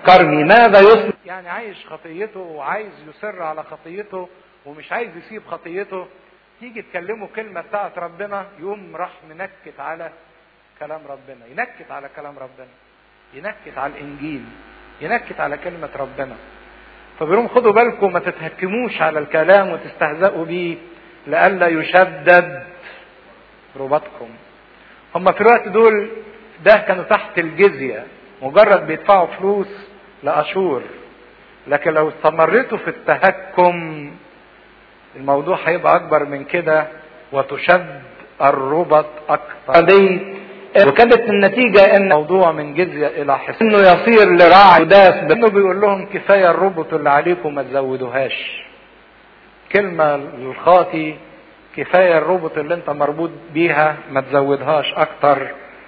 كرمي ماذا يصنع يعني عايش خطيته وعايز يصر على خطيته ومش عايز يسيب خطيته تيجي تكلمه كلمة بتاعت ربنا يقوم راح منكت على كلام ربنا ينكت على كلام ربنا ينكت على الانجيل ينكت على كلمة ربنا فبيقولون خدوا بالكم ما تتهكموش على الكلام وتستهزئوا بيه لئلا يشدد رباطكم هم في الوقت دول ده كانوا تحت الجزية مجرد بيدفعوا فلوس لأشور لكن لو استمرتوا في التهكم الموضوع هيبقى أكبر من كده وتشد الربط أكثر دي وكانت النتيجة ان موضوع من جزية إلى حصن انه يصير لراعي وداس انه بيقول لهم كفايه الربط اللي عليكم ما تزودوهاش كلمه للخاطي كفايه الربط اللي انت مربوط بيها ما تزودهاش اكتر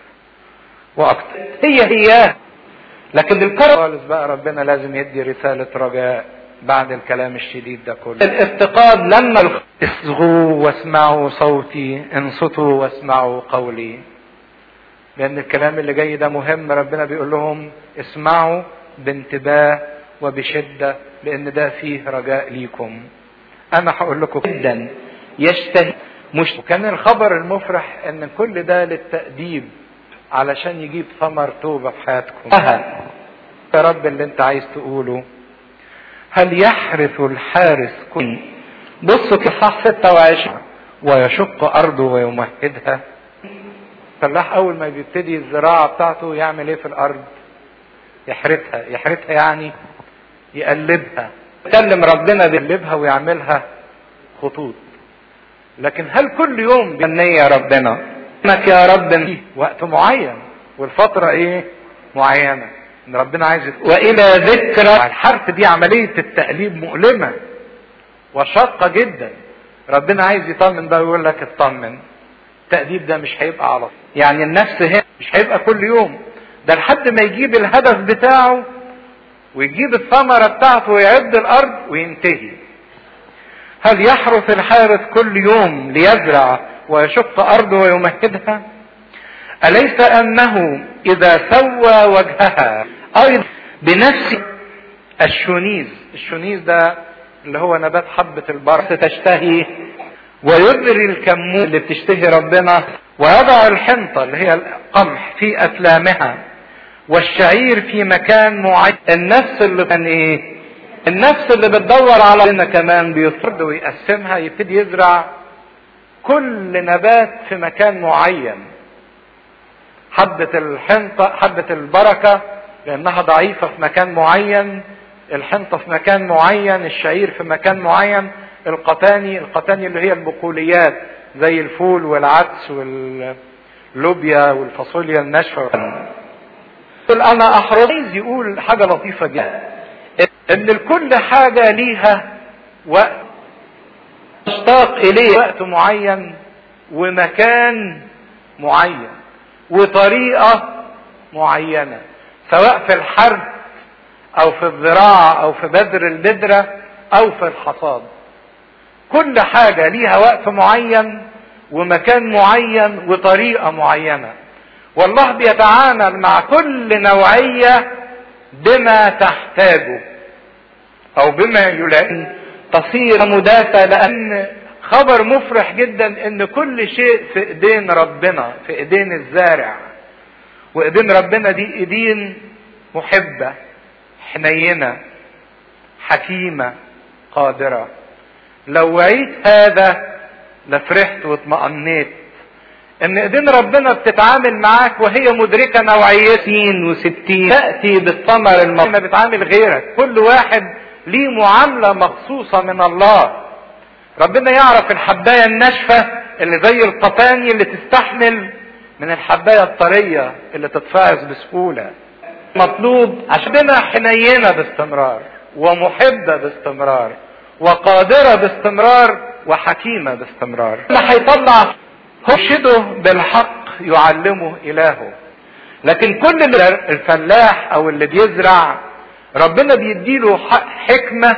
واكتر هي هي لكن الكرم خالص بقى ربنا لازم يدي رساله رجاء بعد الكلام الشديد ده كله الافتقاد لما الخ... اصغوا واسمعوا صوتي انصتوا واسمعوا قولي لان الكلام اللي جاي ده مهم ربنا بيقول لهم اسمعوا بانتباه وبشده لان ده فيه رجاء ليكم انا هقول لكم جدا يشتهي مش وكان الخبر المفرح ان كل ده للتأديب علشان يجيب ثمر توبة في حياتكم أها. يا رب اللي انت عايز تقوله هل يحرث الحارس كل بصوا في صح 26 ويشق ارضه ويمهدها الفلاح اول ما بيبتدي الزراعة بتاعته يعمل ايه في الارض يحرثها يحرثها يعني يقلبها يتكلم ربنا يقلبها ويعملها خطوط لكن هل كل يوم بالنية ربنا انك يا رب وقت معين والفترة ايه معينة ان ربنا عايز يت- والى ذكرى الحرث دي عملية التقليب مؤلمة وشاقة جدا ربنا عايز يطمن بقى ويقول لك اطمن التأديب ده مش هيبقى على طول يعني النفس هنا مش هيبقى كل يوم ده لحد ما يجيب الهدف بتاعه ويجيب الثمرة بتاعته ويعد الأرض وينتهي هل يحرث الحارث كل يوم ليزرع ويشق أرضه ويمهدها أليس أنه إذا سوى وجهها أيضا بنفس الشونيز الشونيز ده اللي هو نبات حبة البرق تشتهي ويذري الكمون اللي بتشتهي ربنا ويضع الحنطة اللي هي القمح في أسلامها والشعير في مكان معين النفس اللي كان ايه النفس اللي بتدور على ربنا كمان بيفرد ويقسمها يبتدي يزرع كل نبات في مكان معين حبة الحنطة حبة البركة لأنها ضعيفة في مكان معين الحنطة في مكان معين الشعير في مكان معين القتاني القتاني اللي هي البقوليات زي الفول والعدس واللوبيا والفاصوليا الناشفة يقول انا احرص عايز يقول حاجة لطيفة جدا ان لكل حاجة ليها وقت اشتاق اليه وقت معين ومكان معين وطريقة معينة سواء في الحرث او في الزراعة او في بذر البذرة او في الحصاد كل حاجة ليها وقت معين ومكان معين وطريقة معينة والله بيتعامل مع كل نوعية بما تحتاجه او بما يلائم تصير مدافع لان ان خبر مفرح جدا ان كل شيء في ايدين ربنا في ايدين الزارع وايدين ربنا دي ايدين محبة حنينة حكيمة قادرة لو وعيت هذا لفرحت واطمأنيت ان ايدين ربنا بتتعامل معاك وهي مدركة نوعيتين وستين تأتي بالثمر المطلوب ما بتعامل غيرك كل واحد ليه معاملة مخصوصة من الله ربنا يعرف الحباية الناشفة اللي زي القطاني اللي تستحمل من الحباية الطرية اللي تتفاعس بسهولة مطلوب عشان حنينة باستمرار ومحبة باستمرار وقادرة باستمرار وحكيمة باستمرار اللي هيطلع يرشده بالحق يعلمه إلهه لكن كل اللي الفلاح او اللي بيزرع ربنا بيديله ح- حكمة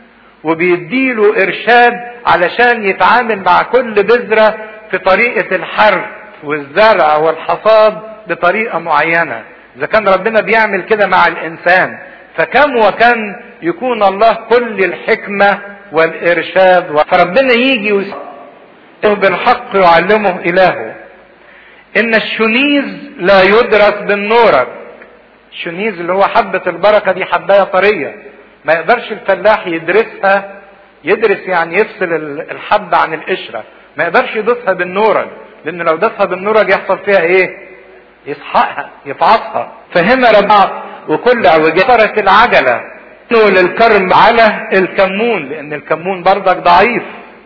وبيديله ارشاد علشان يتعامل مع كل بذرة في طريقة الحرث والزرع والحصاد بطريقة معينة اذا كان ربنا بيعمل كده مع الانسان فكم وكم يكون الله كل الحكمة والإرشاد فربنا يجي ويسأله بالحق يعلمه إلهه إن الشنيز لا يدرس بالنورك الشنيز اللي هو حبة البركة دي حباية طرية ما يقدرش الفلاح يدرسها يدرس يعني يفصل الحب عن القشرة ما يقدرش يدوسها بالنورج لأن لو داسها بالنورج يحصل فيها إيه؟ يسحقها يفعصها فهنا ربنا وكل اعوجاج صارت العجله للكرم على الكمون لان الكمون بردك ضعيف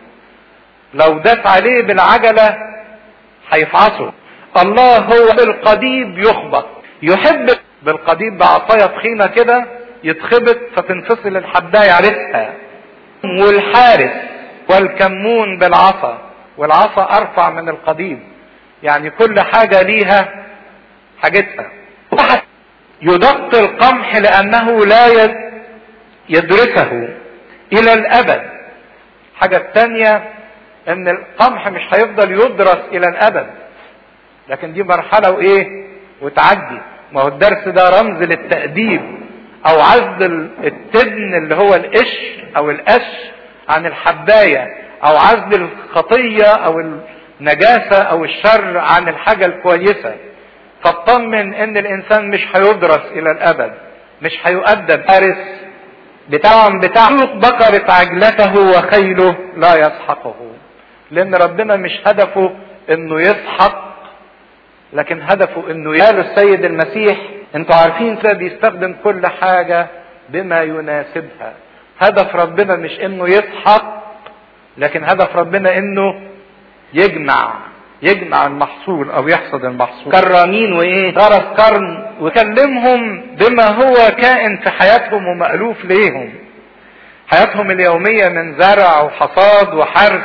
لو داس عليه بالعجله هيفعصه الله هو بالقضيب يخبط يحب بالقضيب بعصايه تخينه كده يتخبط فتنفصل الحبايه يعرفها والحارس والكمون بالعصا والعصا ارفع من القضيب يعني كل حاجه ليها حاجتها يدق القمح لأنه لا يدرسه إلى الأبد حاجة الثانية أن القمح مش هيفضل يدرس إلى الأبد لكن دي مرحلة وإيه وتعدي ما هو الدرس ده رمز للتأديب أو عزل التبن اللي هو القش أو القش عن الحباية أو عزل الخطية أو النجاسة أو الشر عن الحاجة الكويسة فاطمن ان الانسان مش هيدرس الى الابد مش هيؤدب فارس بتاعهم بتاع بقرة عجلته وخيله لا يسحقه لان ربنا مش هدفه انه يسحق لكن هدفه انه قال السيد المسيح انتوا عارفين كده بيستخدم كل حاجة بما يناسبها هدف ربنا مش انه يسحق لكن هدف ربنا انه يجمع يجمع المحصول او يحصد المحصول كرانين وايه غرس قرن وكلمهم بما هو كائن في حياتهم ومألوف ليهم حياتهم اليومية من زرع وحصاد وحرث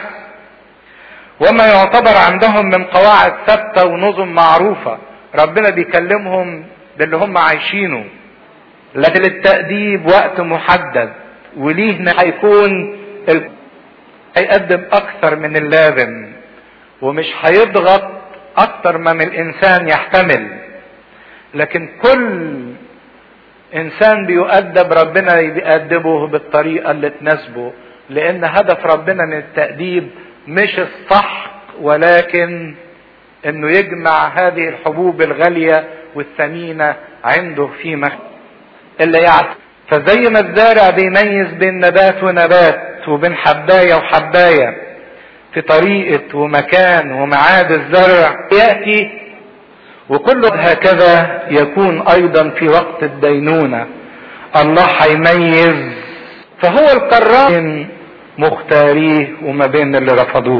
وما يعتبر عندهم من قواعد ثابتة ونظم معروفة ربنا بيكلمهم باللي هم عايشينه لكن التأديب وقت محدد وليه هيكون ال... هيقدم أكثر من اللازم ومش هيضغط اكتر ما من الانسان يحتمل لكن كل انسان بيؤدب ربنا بيأدبه بالطريقة اللي تناسبه لان هدف ربنا من التأديب مش السحق ولكن انه يجمع هذه الحبوب الغالية والثمينة عنده في مخ اللي يعرف فزي ما الزارع بيميز بين نبات ونبات وبين حباية وحباية في طريقة ومكان ومعاد الزرع يأتي وكل هكذا يكون أيضا في وقت الدينونة الله هيميز فهو القرار مختاريه وما بين اللي رفضوه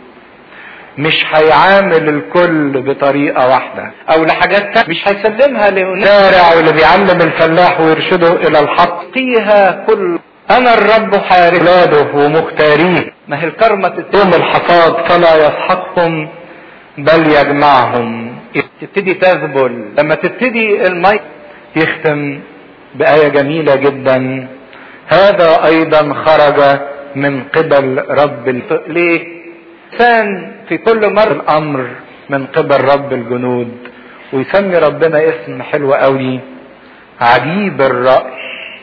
مش هيعامل الكل بطريقة واحدة او لحاجات مش هيسلمها لزارع واللي بيعلم الفلاح ويرشده الى الحق فيها كل انا الرب حارس اولاده ومختاريه ما هي الكرمة يوم الحصاد فلا يسحقهم بل يجمعهم تبتدي تذبل لما تبتدي المي يختم بآية جميلة جدا هذا ايضا خرج من قبل رب الف... ليه انسان في كل مرة الامر من قبل رب الجنود ويسمي ربنا اسم حلو قوي عجيب الرأي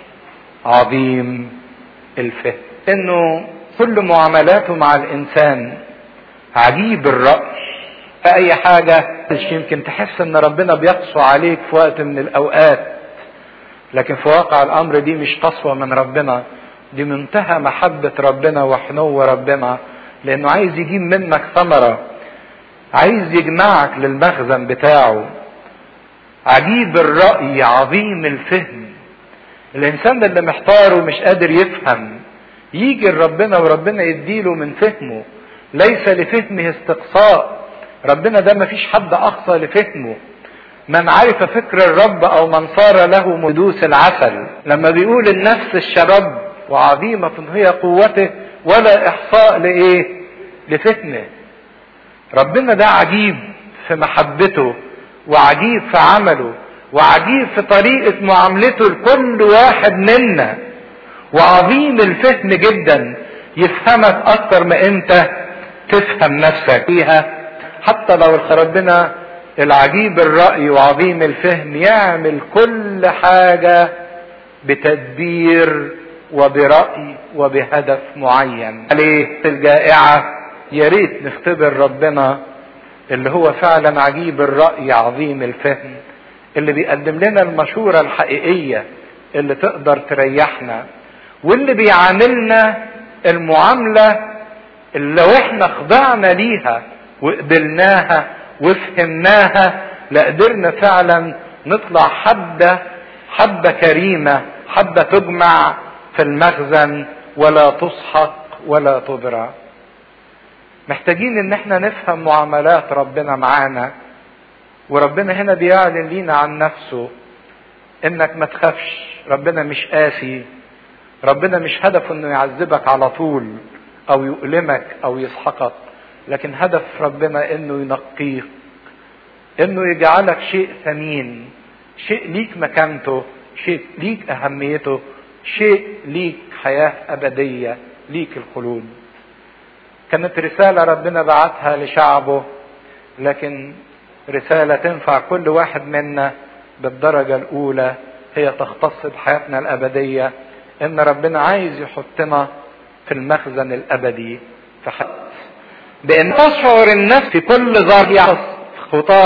عظيم الفهم انه كل معاملاته مع الانسان عجيب الرأي في اي حاجة مش يمكن تحس ان ربنا بيقسو عليك في وقت من الاوقات لكن في واقع الامر دي مش قسوة من ربنا دي منتهى محبة ربنا وحنو ربنا لانه عايز يجيب منك ثمرة عايز يجمعك للمخزن بتاعه عجيب الرأي عظيم الفهم الانسان اللي محتار ومش قادر يفهم يجي لربنا وربنا يديله من فهمه ليس لفهمه استقصاء ربنا ده مفيش حد اقصى لفهمه من عرف فكر الرب او من صار له مدوس العسل لما بيقول النفس الشرب وعظيمة هي قوته ولا احصاء لايه لفهمه ربنا ده عجيب في محبته وعجيب في عمله وعجيب في طريقة معاملته لكل واحد منا وعظيم الفهم جدا يفهمك اكتر ما انت تفهم نفسك فيها حتى لو ربنا العجيب الرأي وعظيم الفهم يعمل كل حاجة بتدبير وبرأي وبهدف معين عليه الجائعة يا ريت نختبر ربنا اللي هو فعلا عجيب الرأي عظيم الفهم اللي بيقدم لنا المشورة الحقيقية اللي تقدر تريحنا واللي بيعاملنا المعاملة اللي لو احنا خضعنا ليها وقبلناها وفهمناها لقدرنا فعلا نطلع حبة حبة كريمة حبة تجمع في المخزن ولا تسحق ولا تدرى محتاجين ان احنا نفهم معاملات ربنا معانا وربنا هنا بيعلن لينا عن نفسه انك ما تخافش ربنا مش قاسي ربنا مش هدفه انه يعذبك على طول او يؤلمك او يسحقك لكن هدف ربنا انه ينقيك انه يجعلك شيء ثمين شيء ليك مكانته شيء ليك اهميته شيء ليك حياة ابدية ليك الخلود كانت رسالة ربنا بعتها لشعبه لكن رسالة تنفع كل واحد منا بالدرجة الأولى هي تختص بحياتنا الأبدية إن ربنا عايز يحطنا في المخزن الأبدي في حياتنا بأن تشعر النفس في كل ذرة خطاه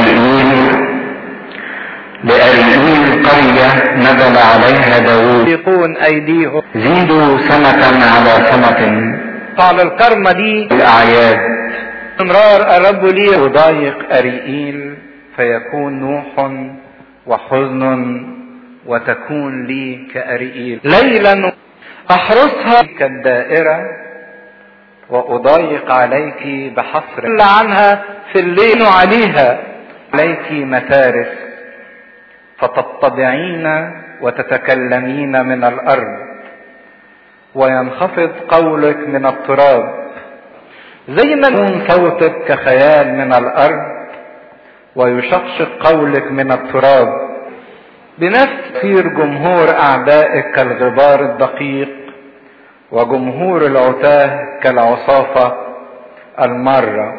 لأريئيل قرية نزل عليها داوود يقون أيديهم زيدوا سنة على سنة قال الكرمة دي الأعياد امرار الرب لي يضايق أريئيل فيكون نوح وحزن وتكون لي كأريئيل ليلا أحرسها كالدائرة وأضايق عليك بحصر إلا عنها في الليل عليها عليك متارس فتتضعين وتتكلمين من الأرض وينخفض قولك من التراب زي ما يكون صوتك كخيال من الأرض ويشقشق قولك من التراب بنفس تصير جمهور أعدائك كالغبار الدقيق وجمهور العتاه كالعصافة المرة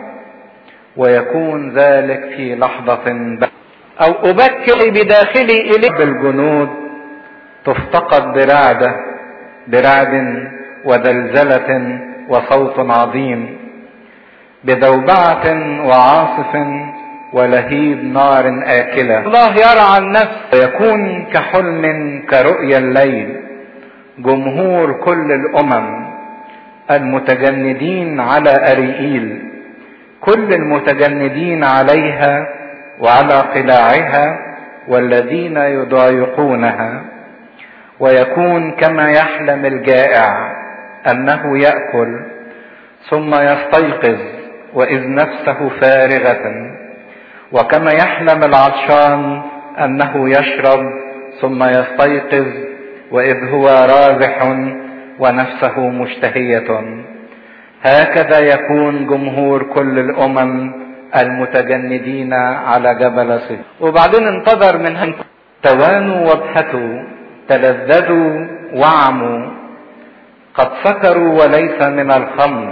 ويكون ذلك في لحظة بس أو أبكر بداخلي إليك بالجنود تفتقد برعدة برعد وزلزلة وصوت عظيم بذوبعة وعاصف ولهيب نار آكلة الله يرعى النفس ويكون كحلم كرؤيا الليل جمهور كل الأمم المتجندين على أريئيل كل المتجندين عليها وعلى قلاعها والذين يضايقونها ويكون كما يحلم الجائع انه ياكل ثم يستيقظ واذ نفسه فارغه وكما يحلم العطشان انه يشرب ثم يستيقظ واذ هو رابح ونفسه مشتهيه هكذا يكون جمهور كل الامم المتجندين على جبل صف وبعدين انتظر من توانوا وابحثوا تلذذوا وعموا قد سكروا وليس من الخمر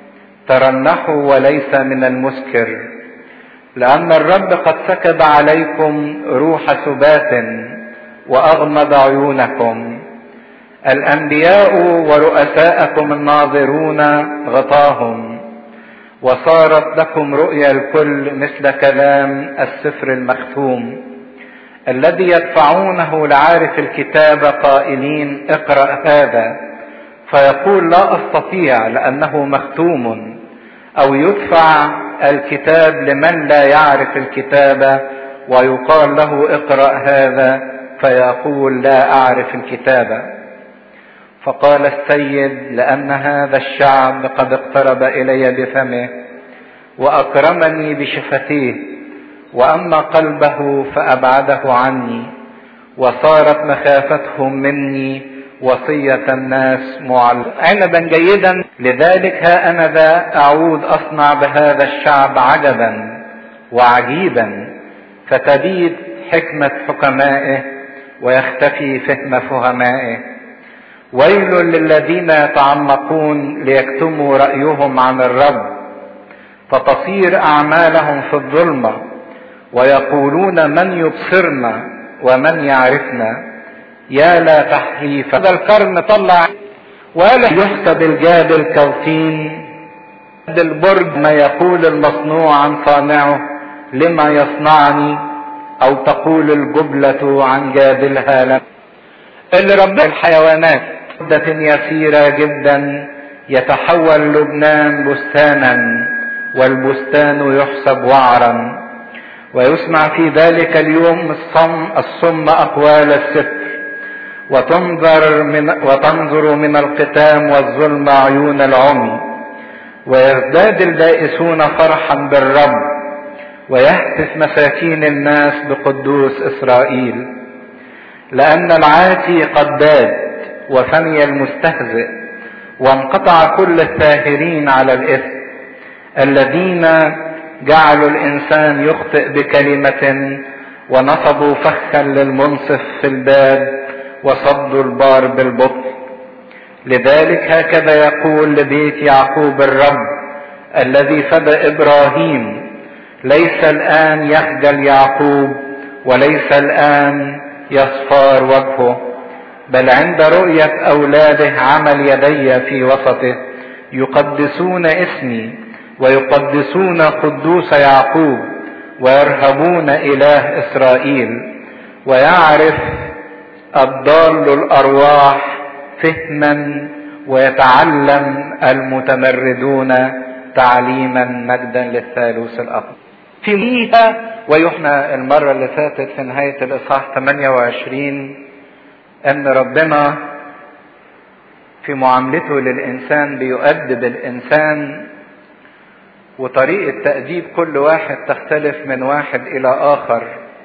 ترنحوا وليس من المسكر لان الرب قد سكب عليكم روح سبات واغمض عيونكم الانبياء ورؤساءكم الناظرون غطاهم وصارت لكم رؤيا الكل مثل كلام السفر المختوم الذي يدفعونه لعارف الكتاب قائلين اقرا هذا فيقول لا استطيع لانه مختوم او يدفع الكتاب لمن لا يعرف الكتاب ويقال له اقرا هذا فيقول لا اعرف الكتاب فقال السيد لان هذا الشعب قد اقترب الي بفمه واكرمني بشفتيه واما قلبه فابعده عني وصارت مخافتهم مني وصية الناس معلقة عنبا جيدا لذلك ها أنا ذا أعود أصنع بهذا الشعب عجبا وعجيبا فتبيد حكمة حكمائه ويختفي فهم فهمائه ويل للذين يتعمقون ليكتموا رأيهم عن الرب فتصير أعمالهم في الظلمة ويقولون من يبصرنا ومن يعرفنا يا لا تحريف هذا القرن طلع ولا يحسب الجاد الكوتين البرج ما يقول المصنوع عن صانعه لما يصنعني او تقول الجبلة عن جابلها لم اللي رب الحيوانات مدة يسيرة جدا يتحول لبنان بستانا والبستان يحسب وعرا ويسمع في ذلك اليوم الصم الصم اقوال الستر وتنظر من وتنظر من القتام والظلم عيون العمي ويزداد البائسون فرحا بالرب ويهتف مساكين الناس بقدوس اسرائيل لان العاتي قد باد وفني المستهزئ وانقطع كل الثاهرين على الاثم الذين جعلوا الانسان يخطئ بكلمه ونصبوا فخا للمنصف في الباب وصدوا البار بالبطء لذلك هكذا يقول لبيت يعقوب الرب الذي فدى ابراهيم ليس الان يخجل يعقوب وليس الان يصفار وجهه بل عند رؤيه اولاده عمل يدي في وسطه يقدسون اسمي ويقدسون قدوس يعقوب ويرهبون اله اسرائيل ويعرف الضال الارواح فهما ويتعلم المتمردون تعليما مجدا للثالوث الاقدس فيها ويحنى المرة اللي فاتت في نهاية الإصحاح 28 أن ربنا في معاملته للإنسان بيؤدب الإنسان وطريقة تأديب كل واحد تختلف من واحد إلى آخر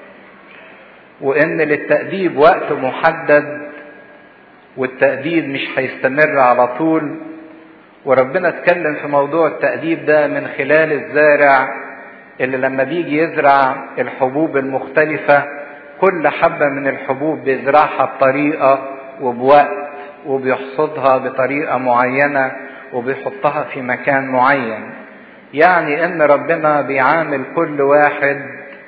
وإن للتأديب وقت محدد والتأديب مش هيستمر على طول وربنا اتكلم في موضوع التأديب ده من خلال الزارع اللي لما بيجي يزرع الحبوب المختلفة كل حبة من الحبوب بيزرعها بطريقة وبوقت وبيحصدها بطريقة معينة وبيحطها في مكان معين يعني ان ربنا بيعامل كل واحد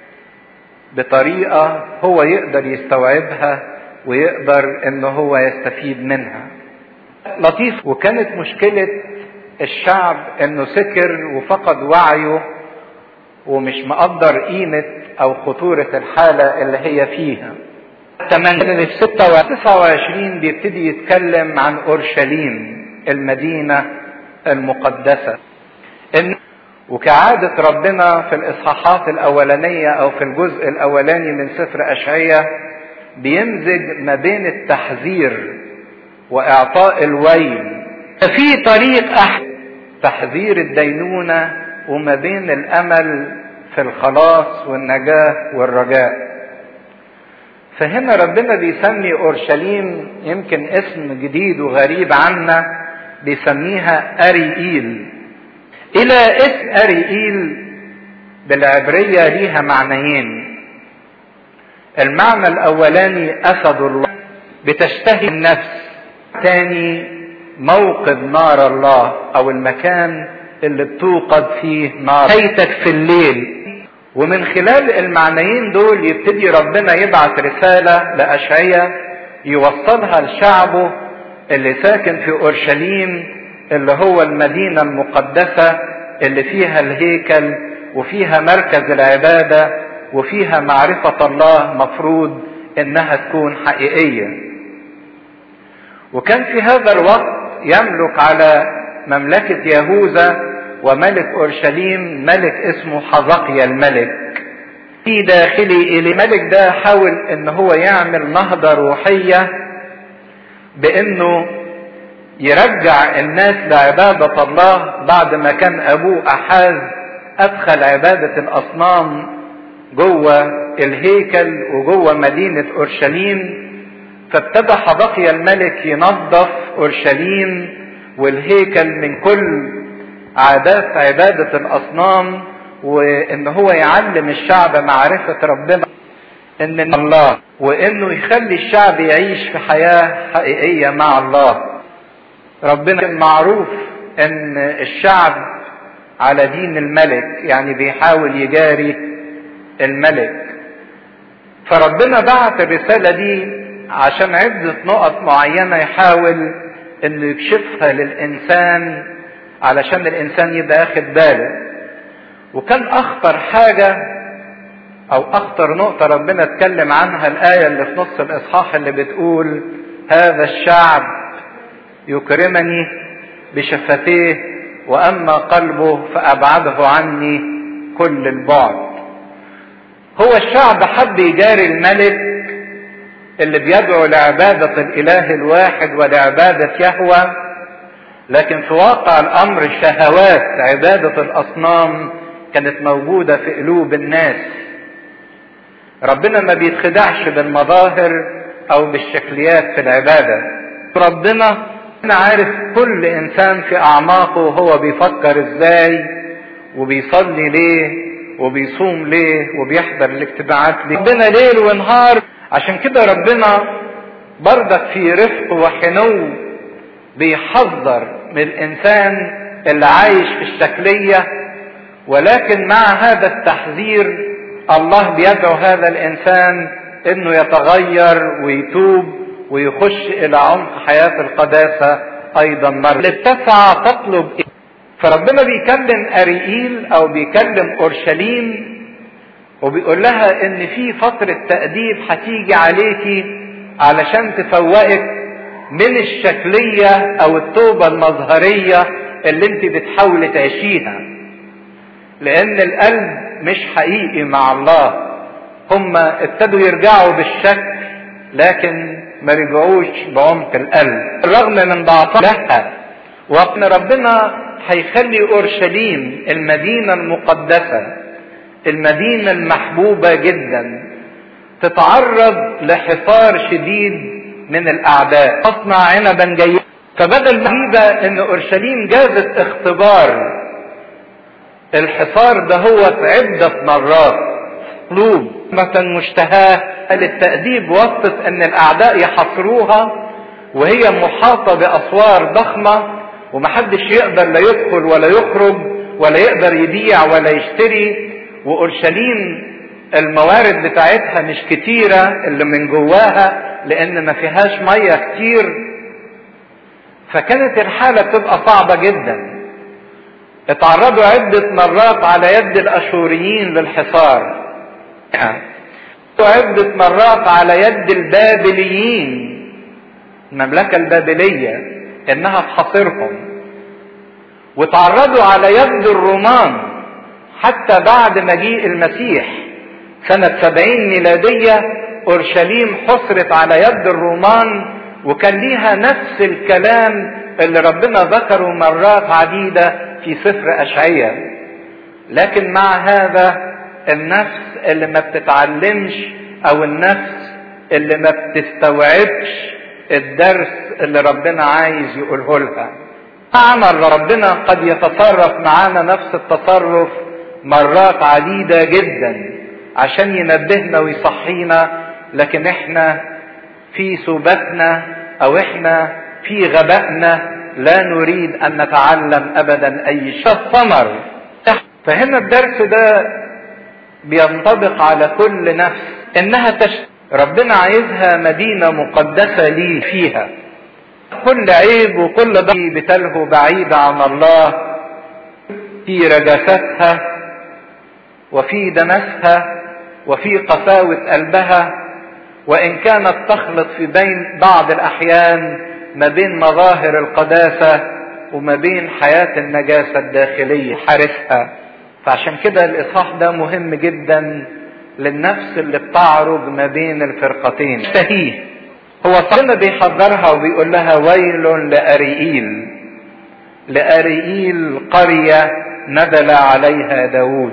بطريقة هو يقدر يستوعبها ويقدر ان هو يستفيد منها لطيف وكانت مشكلة الشعب انه سكر وفقد وعيه ومش مقدر قيمة او خطورة الحالة اللي هي فيها تمام في 29 بيبتدي يتكلم عن اورشليم المدينة المقدسة إن وكعادة ربنا في الإصحاحات الأولانية أو في الجزء الأولاني من سفر أشعية بيمزج ما بين التحذير وإعطاء الويل في طريق أحد تحذير الدينونة وما بين الأمل في الخلاص والنجاة والرجاء فهنا ربنا بيسمي أورشليم يمكن اسم جديد وغريب عنا بيسميها أريئيل إلى اسم أريئيل بالعبرية ليها معنيين المعنى الأولاني أسد الله بتشتهي النفس ثاني موقد نار الله أو المكان اللي بتوقد فيه نار بيتك في الليل ومن خلال المعنيين دول يبتدي ربنا يبعت رسالة لأشعية يوصلها لشعبه اللي ساكن في أورشليم اللي هو المدينة المقدسة اللي فيها الهيكل وفيها مركز العبادة وفيها معرفة الله مفروض انها تكون حقيقية وكان في هذا الوقت يملك على مملكة يهوذا وملك اورشليم ملك اسمه حزقيا الملك في داخلي الملك ده حاول ان هو يعمل نهضة روحية بانه يرجع الناس لعبادة الله بعد ما كان ابوه احاز ادخل عبادة الاصنام جوه الهيكل وجوه مدينة اورشليم فابتدى حبقي الملك ينظف اورشليم والهيكل من كل عادات عبادة الاصنام وان هو يعلم الشعب معرفة ربنا ان الله وانه يخلي الشعب يعيش في حياة حقيقية مع الله ربنا كان معروف ان الشعب على دين الملك يعني بيحاول يجاري الملك فربنا بعت الرسالة دي عشان عدة نقط معينة يحاول انه يكشفها للانسان علشان الانسان يبقى اخد باله وكان اخطر حاجة او اخطر نقطة ربنا اتكلم عنها الاية اللي في نص الاصحاح اللي بتقول هذا الشعب يكرمني بشفتيه واما قلبه فابعده عني كل البعد هو الشعب حب يجاري الملك اللي بيدعو لعبادة الاله الواحد ولعبادة يهوه لكن في واقع الامر شهوات عبادة الاصنام كانت موجودة في قلوب الناس ربنا ما بيتخدعش بالمظاهر او بالشكليات في العبادة ربنا عارف كل انسان في اعماقه هو بيفكر ازاي وبيصلي ليه وبيصوم ليه وبيحضر الاجتماعات ليه ربنا ليل ونهار عشان كده ربنا برضك في رفق وحنو بيحذر من الانسان اللي عايش في الشكلية ولكن مع هذا التحذير الله بيدعو هذا الانسان انه يتغير ويتوب ويخش الى عمق حياة القداسة ايضا مرة اللي بتسعى تطلب فربنا بيكلم اريئيل او بيكلم اورشليم وبيقول لها ان في فترة تأديب هتيجي عليكي علشان تفوقك من الشكلية او التوبة المظهرية اللي انت بتحاولي تعيشيها لان القلب مش حقيقي مع الله هم ابتدوا يرجعوا بالشك لكن ما رجعوش بعمق القلب الرغم من ضعفها وان ربنا هيخلي اورشليم المدينه المقدسه المدينه المحبوبه جدا تتعرض لحصار شديد من الاعداء تصنع عنبا جيدا فبدل ما ان اورشليم جازت اختبار الحصار ده هو عدة مرات مطلوب مثلا مشتهاة للتأديب وسط ان الاعداء يحصروها وهي محاطة باسوار ضخمة ومحدش يقدر لا يدخل ولا يخرج ولا يقدر يبيع ولا يشتري واورشليم الموارد بتاعتها مش كتيرة اللي من جواها لان ما فيهاش مية كتير فكانت الحالة بتبقى صعبة جدا اتعرضوا عدة مرات على يد الاشوريين للحصار عدة مرات على يد البابليين المملكة البابلية انها تحاصرهم وتعرضوا على يد الرومان حتى بعد مجيء المسيح سنة سبعين ميلادية اورشليم حصرت على يد الرومان وكان ليها نفس الكلام اللي ربنا ذكره مرات عديدة في سفر أشعية لكن مع هذا النفس اللي ما بتتعلمش او النفس اللي ما بتستوعبش الدرس اللي ربنا عايز يقوله لها عمل ربنا قد يتصرف معانا نفس التصرف مرات عديدة جدا عشان ينبهنا ويصحينا لكن احنا في سباتنا او احنا في غبائنا لا نريد ان نتعلم ابدا اي شيء الثمر فهنا الدرس ده بينطبق على كل نفس انها تشت... ربنا عايزها مدينة مقدسة لي فيها كل عيب وكل ضعف بتلهو بعيدة عن الله في رجاستها وفي دنسها وفي قساوة قلبها وإن كانت تخلط في بين بعض الأحيان ما بين مظاهر القداسة وما بين حياة النجاسة الداخلية حارسها فعشان كده الإصحاح ده مهم جدا للنفس اللي بتعرج ما بين الفرقتين تهيه هو صلنا بيحذرها وبيقول لها ويل لأريئيل لأريئيل قرية نزل عليها داود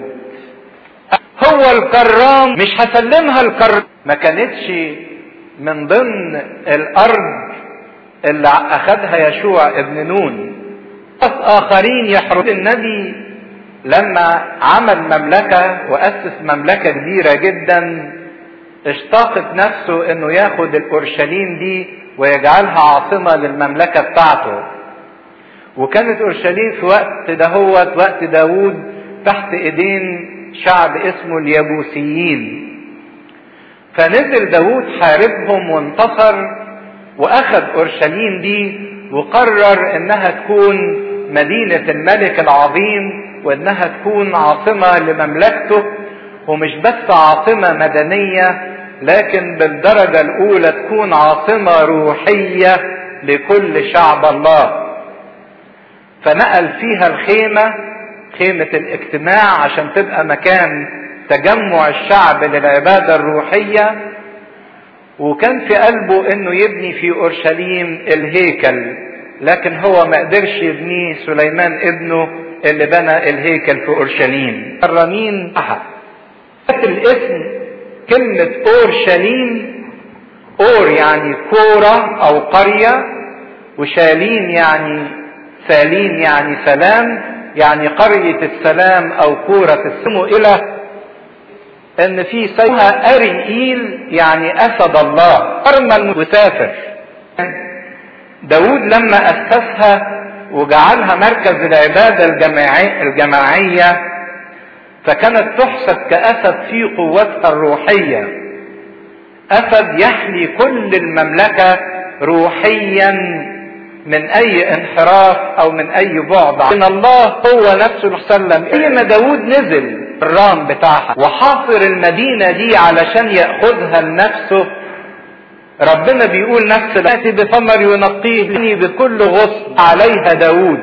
هو الكرام مش هسلمها الكرام ما كانتش من ضمن الارض اللي اخذها يشوع ابن نون اخرين يحرم النبي لما عمل مملكة واسس مملكة كبيرة جدا اشتاقت نفسه انه ياخد الاورشليم دي ويجعلها عاصمة للمملكة بتاعته وكانت اورشليم في وقت دهوت وقت داوود تحت ايدين شعب اسمه اليابوسيين فنزل داود حاربهم وانتصر واخذ اورشليم دي وقرر انها تكون مدينة الملك العظيم وانها تكون عاصمة لمملكته ومش بس عاصمة مدنية لكن بالدرجة الاولى تكون عاصمة روحية لكل شعب الله فنقل فيها الخيمة خيمة الاجتماع عشان تبقى مكان تجمع الشعب للعبادة الروحية وكان في قلبه انه يبني في اورشليم الهيكل لكن هو ما قدرش يبنيه سليمان ابنه اللي بنى الهيكل في اورشليم الرنين احد الاسم كلمة اورشليم اور يعني كورة او قرية وشالين يعني سالين يعني سلام يعني قرية السلام او كورة السلام الى ان في سيها اريئيل يعني اسد الله ارمى المسافر داود لما اسسها وجعلها مركز العبادة الجماعي الجماعية فكانت تحسب كأسد في قوتها الروحية أسد يحمي كل المملكة روحيا من أي انحراف أو من أي بعد من الله هو نفسه وسلم أي ما داود نزل الرام بتاعها وحاصر المدينة دي علشان يأخذها لنفسه ربنا بيقول نفس الآتي بثمر ينقيه بكل غصن عليها داود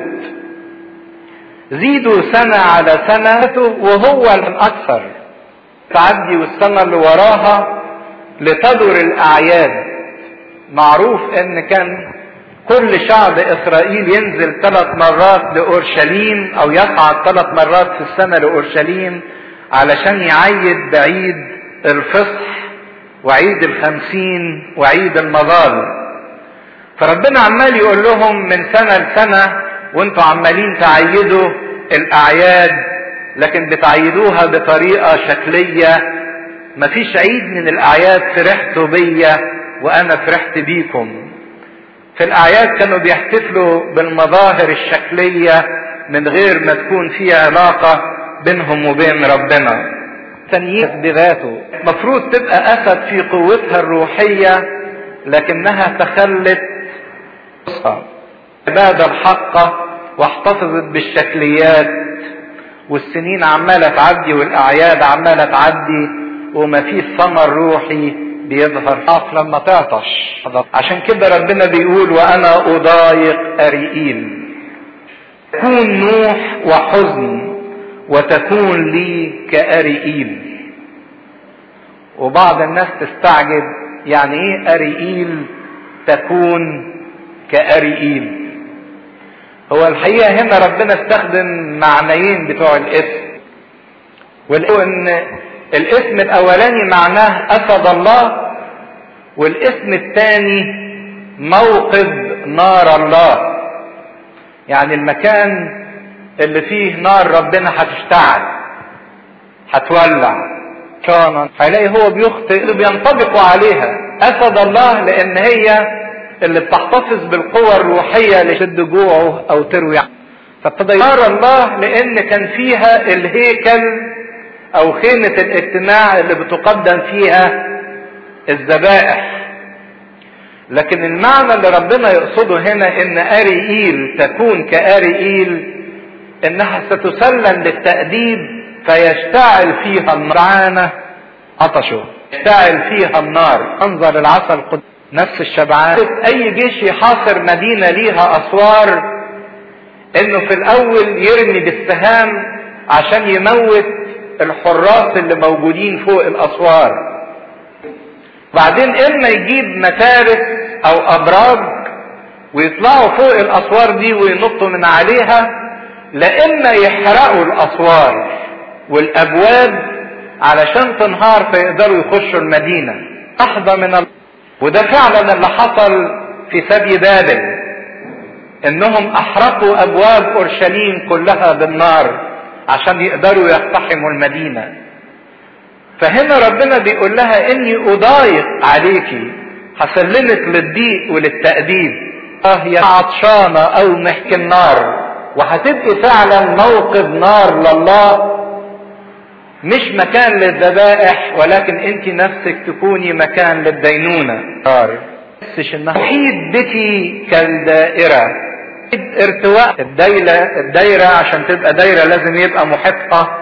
زيدوا سنة على سنة وهو من أكثر تعدي والسنة اللي وراها لتدر الأعياد معروف إن كان كل شعب إسرائيل ينزل ثلاث مرات لأورشليم أو يصعد ثلاث مرات في السنة لأورشليم علشان يعيد بعيد الفصح وعيد الخمسين وعيد المظال فربنا عمال يقول لهم من سنة لسنة وانتوا عمالين تعيدوا الأعياد لكن بتعيدوها بطريقة شكلية مفيش عيد من الأعياد فرحتوا بيا وأنا فرحت بيكم في الأعياد كانوا بيحتفلوا بالمظاهر الشكلية من غير ما تكون في علاقة بينهم وبين ربنا تنييس بذاته مفروض تبقى أسد في قوتها الروحية لكنها تخلت عبادة الحقة واحتفظت بالشكليات والسنين عمالة تعدي والأعياد عمالة تعدي وما فيش ثمر روحي بيظهر حاف لما تعطش عشان كده ربنا بيقول وأنا أضايق أريئيل تكون نوح وحزن وتكون لي كأريئيل وبعض الناس تستعجب يعني ايه أريئيل تكون كأريئيل هو الحقيقة هنا ربنا استخدم معنيين بتوع الاسم والاسم ان الاسم الاولاني معناه اسد الله والاسم الثاني موقد نار الله يعني المكان اللي فيه نار ربنا هتشتعل هتولع كان هيلاقي هو بيخطئ بينطبقوا عليها اسد الله لان هي اللي بتحتفظ بالقوة الروحية لشد جوعه او تروي فابتدى نار الله لان كان فيها الهيكل او خيمة الاجتماع اللي بتقدم فيها الذبائح لكن المعنى اللي ربنا يقصده هنا ان اريئيل تكون كاريئيل انها ستسلم للتأديب فيشتعل فيها النار عطشه يشتعل فيها النار انظر العسل القدس نفس الشبعان اي جيش يحاصر مدينة ليها اسوار انه في الاول يرمي بالسهام عشان يموت الحراس اللي موجودين فوق الاسوار بعدين اما يجيب متارس او ابراج ويطلعوا فوق الاسوار دي وينطوا من عليها لا اما يحرقوا الاسوار والابواب علشان تنهار فيقدروا يخشوا المدينة لحظة من ال... وده فعلا اللي حصل في سبي بابل انهم احرقوا ابواب اورشليم كلها بالنار عشان يقدروا يقتحموا المدينة فهنا ربنا بيقول لها اني اضايق عليكي هسلمك للضيق وللتأديب اه يا عطشانة او محك النار وهتبقي فعلا موقد نار لله مش مكان للذبائح ولكن انت نفسك تكوني مكان للدينونة تحسش انها تحيط بك كالدائرة ارتواء الدايرة الدايرة عشان تبقى دايرة لازم يبقى محيطها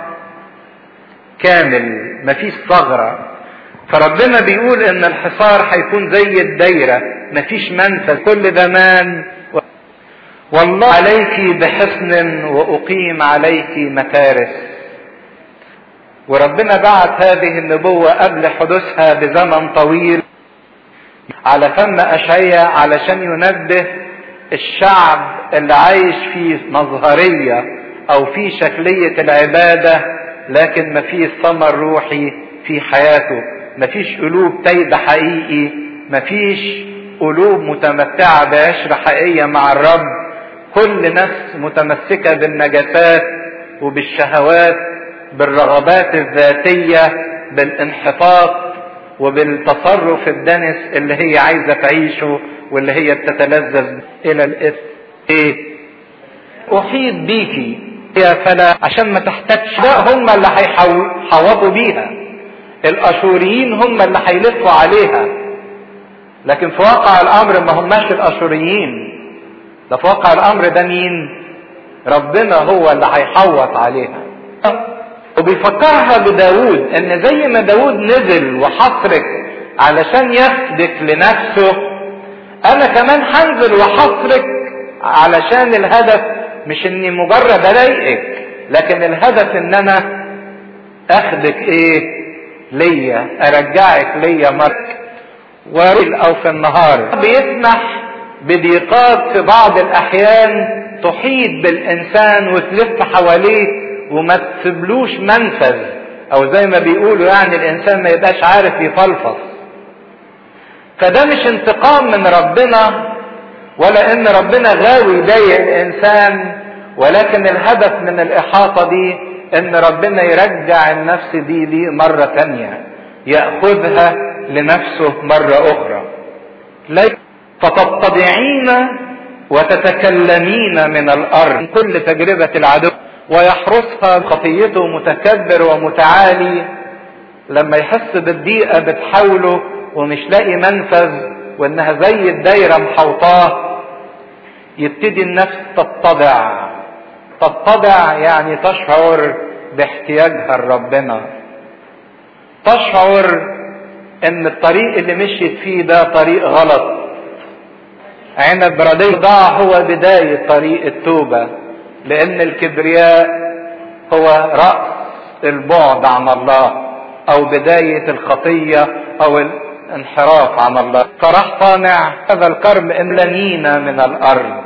كامل مفيش ثغرة فربنا بيقول ان الحصار هيكون زي الدايرة مفيش منفذ كل زمان والله عليك بحصن واقيم عليك متارس وربنا بعت هذه النبوة قبل حدوثها بزمن طويل على فم أشعية علشان ينبه الشعب اللي عايش في مظهرية أو في شكلية العبادة لكن مفيش ثمر روحي في حياته مفيش قلوب تايبة حقيقي مفيش قلوب متمتعة بعشرة حقيقية مع الرب كل نفس متمسكة بالنجاسات وبالشهوات بالرغبات الذاتية بالانحطاط وبالتصرف الدنس اللي هي عايزة تعيشه واللي هي بتتلذذ إلى الإثم إيه؟ أحيط بيكي يا فلا عشان ما تحتاجش ده هم اللي هيحوطوا بيها الأشوريين هم اللي هيلفوا عليها لكن في واقع الأمر ما هماش الأشوريين ده في واقع الأمر ده مين؟ ربنا هو اللي هيحوط عليها وبيفكرها بداود ان زي ما داود نزل وحصرك علشان يفدك لنفسه انا كمان هنزل وحصرك علشان الهدف مش اني مجرد اضايقك لكن الهدف ان انا اخدك ايه ليا ارجعك ليا مرك وريل او في النهار بيسمح بضيقات في بعض الاحيان تحيط بالانسان وتلف حواليه وما تسيبلوش منفذ او زي ما بيقولوا يعني الانسان ما يبقاش عارف يفلفص فده مش انتقام من ربنا ولا ان ربنا غاوي يضايق الانسان ولكن الهدف من الاحاطة دي ان ربنا يرجع النفس دي ليه مرة تانية يأخذها لنفسه مرة اخرى فتتضعين وتتكلمين من الارض كل تجربة العدو ويحرسها خطيته متكبر ومتعالي لما يحس بالضيقه بتحاوله ومش لاقي منفذ وانها زي الدايره محوطاه يبتدي النفس تتضع تتضع يعني تشعر باحتياجها لربنا تشعر ان الطريق اللي مشيت فيه ده طريق غلط عنب ردي ضاع هو بداية طريق التوبة لان الكبرياء هو رأس البعد عن الله او بداية الخطية او الانحراف عن الله فراح صانع هذا الكرم املانينا من الارض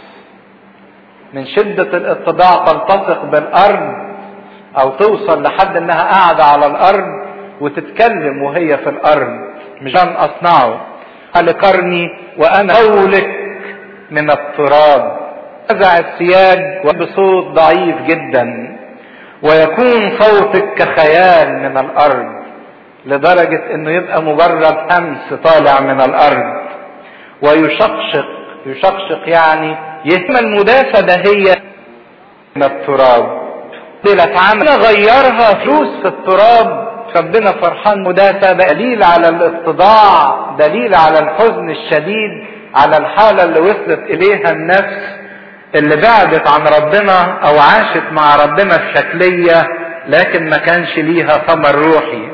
من شدة الاتضاع تلتصق بالارض او توصل لحد انها قاعدة على الارض وتتكلم وهي في الارض مش انا اصنعه قال كرني وانا قولك من التراب نزع السياج بصوت ضعيف جدا ويكون صوتك كخيال من الارض لدرجة انه يبقى مجرد همس طالع من الارض ويشقشق يشقشق يعني يهم المداسة ده هي من التراب عمل غيرها فلوس في التراب ربنا فرحان مداسة دليل على الاتضاع دليل على الحزن الشديد على الحالة اللي وصلت اليها النفس اللي بعدت عن ربنا او عاشت مع ربنا في شكلية لكن ما كانش ليها ثمر روحي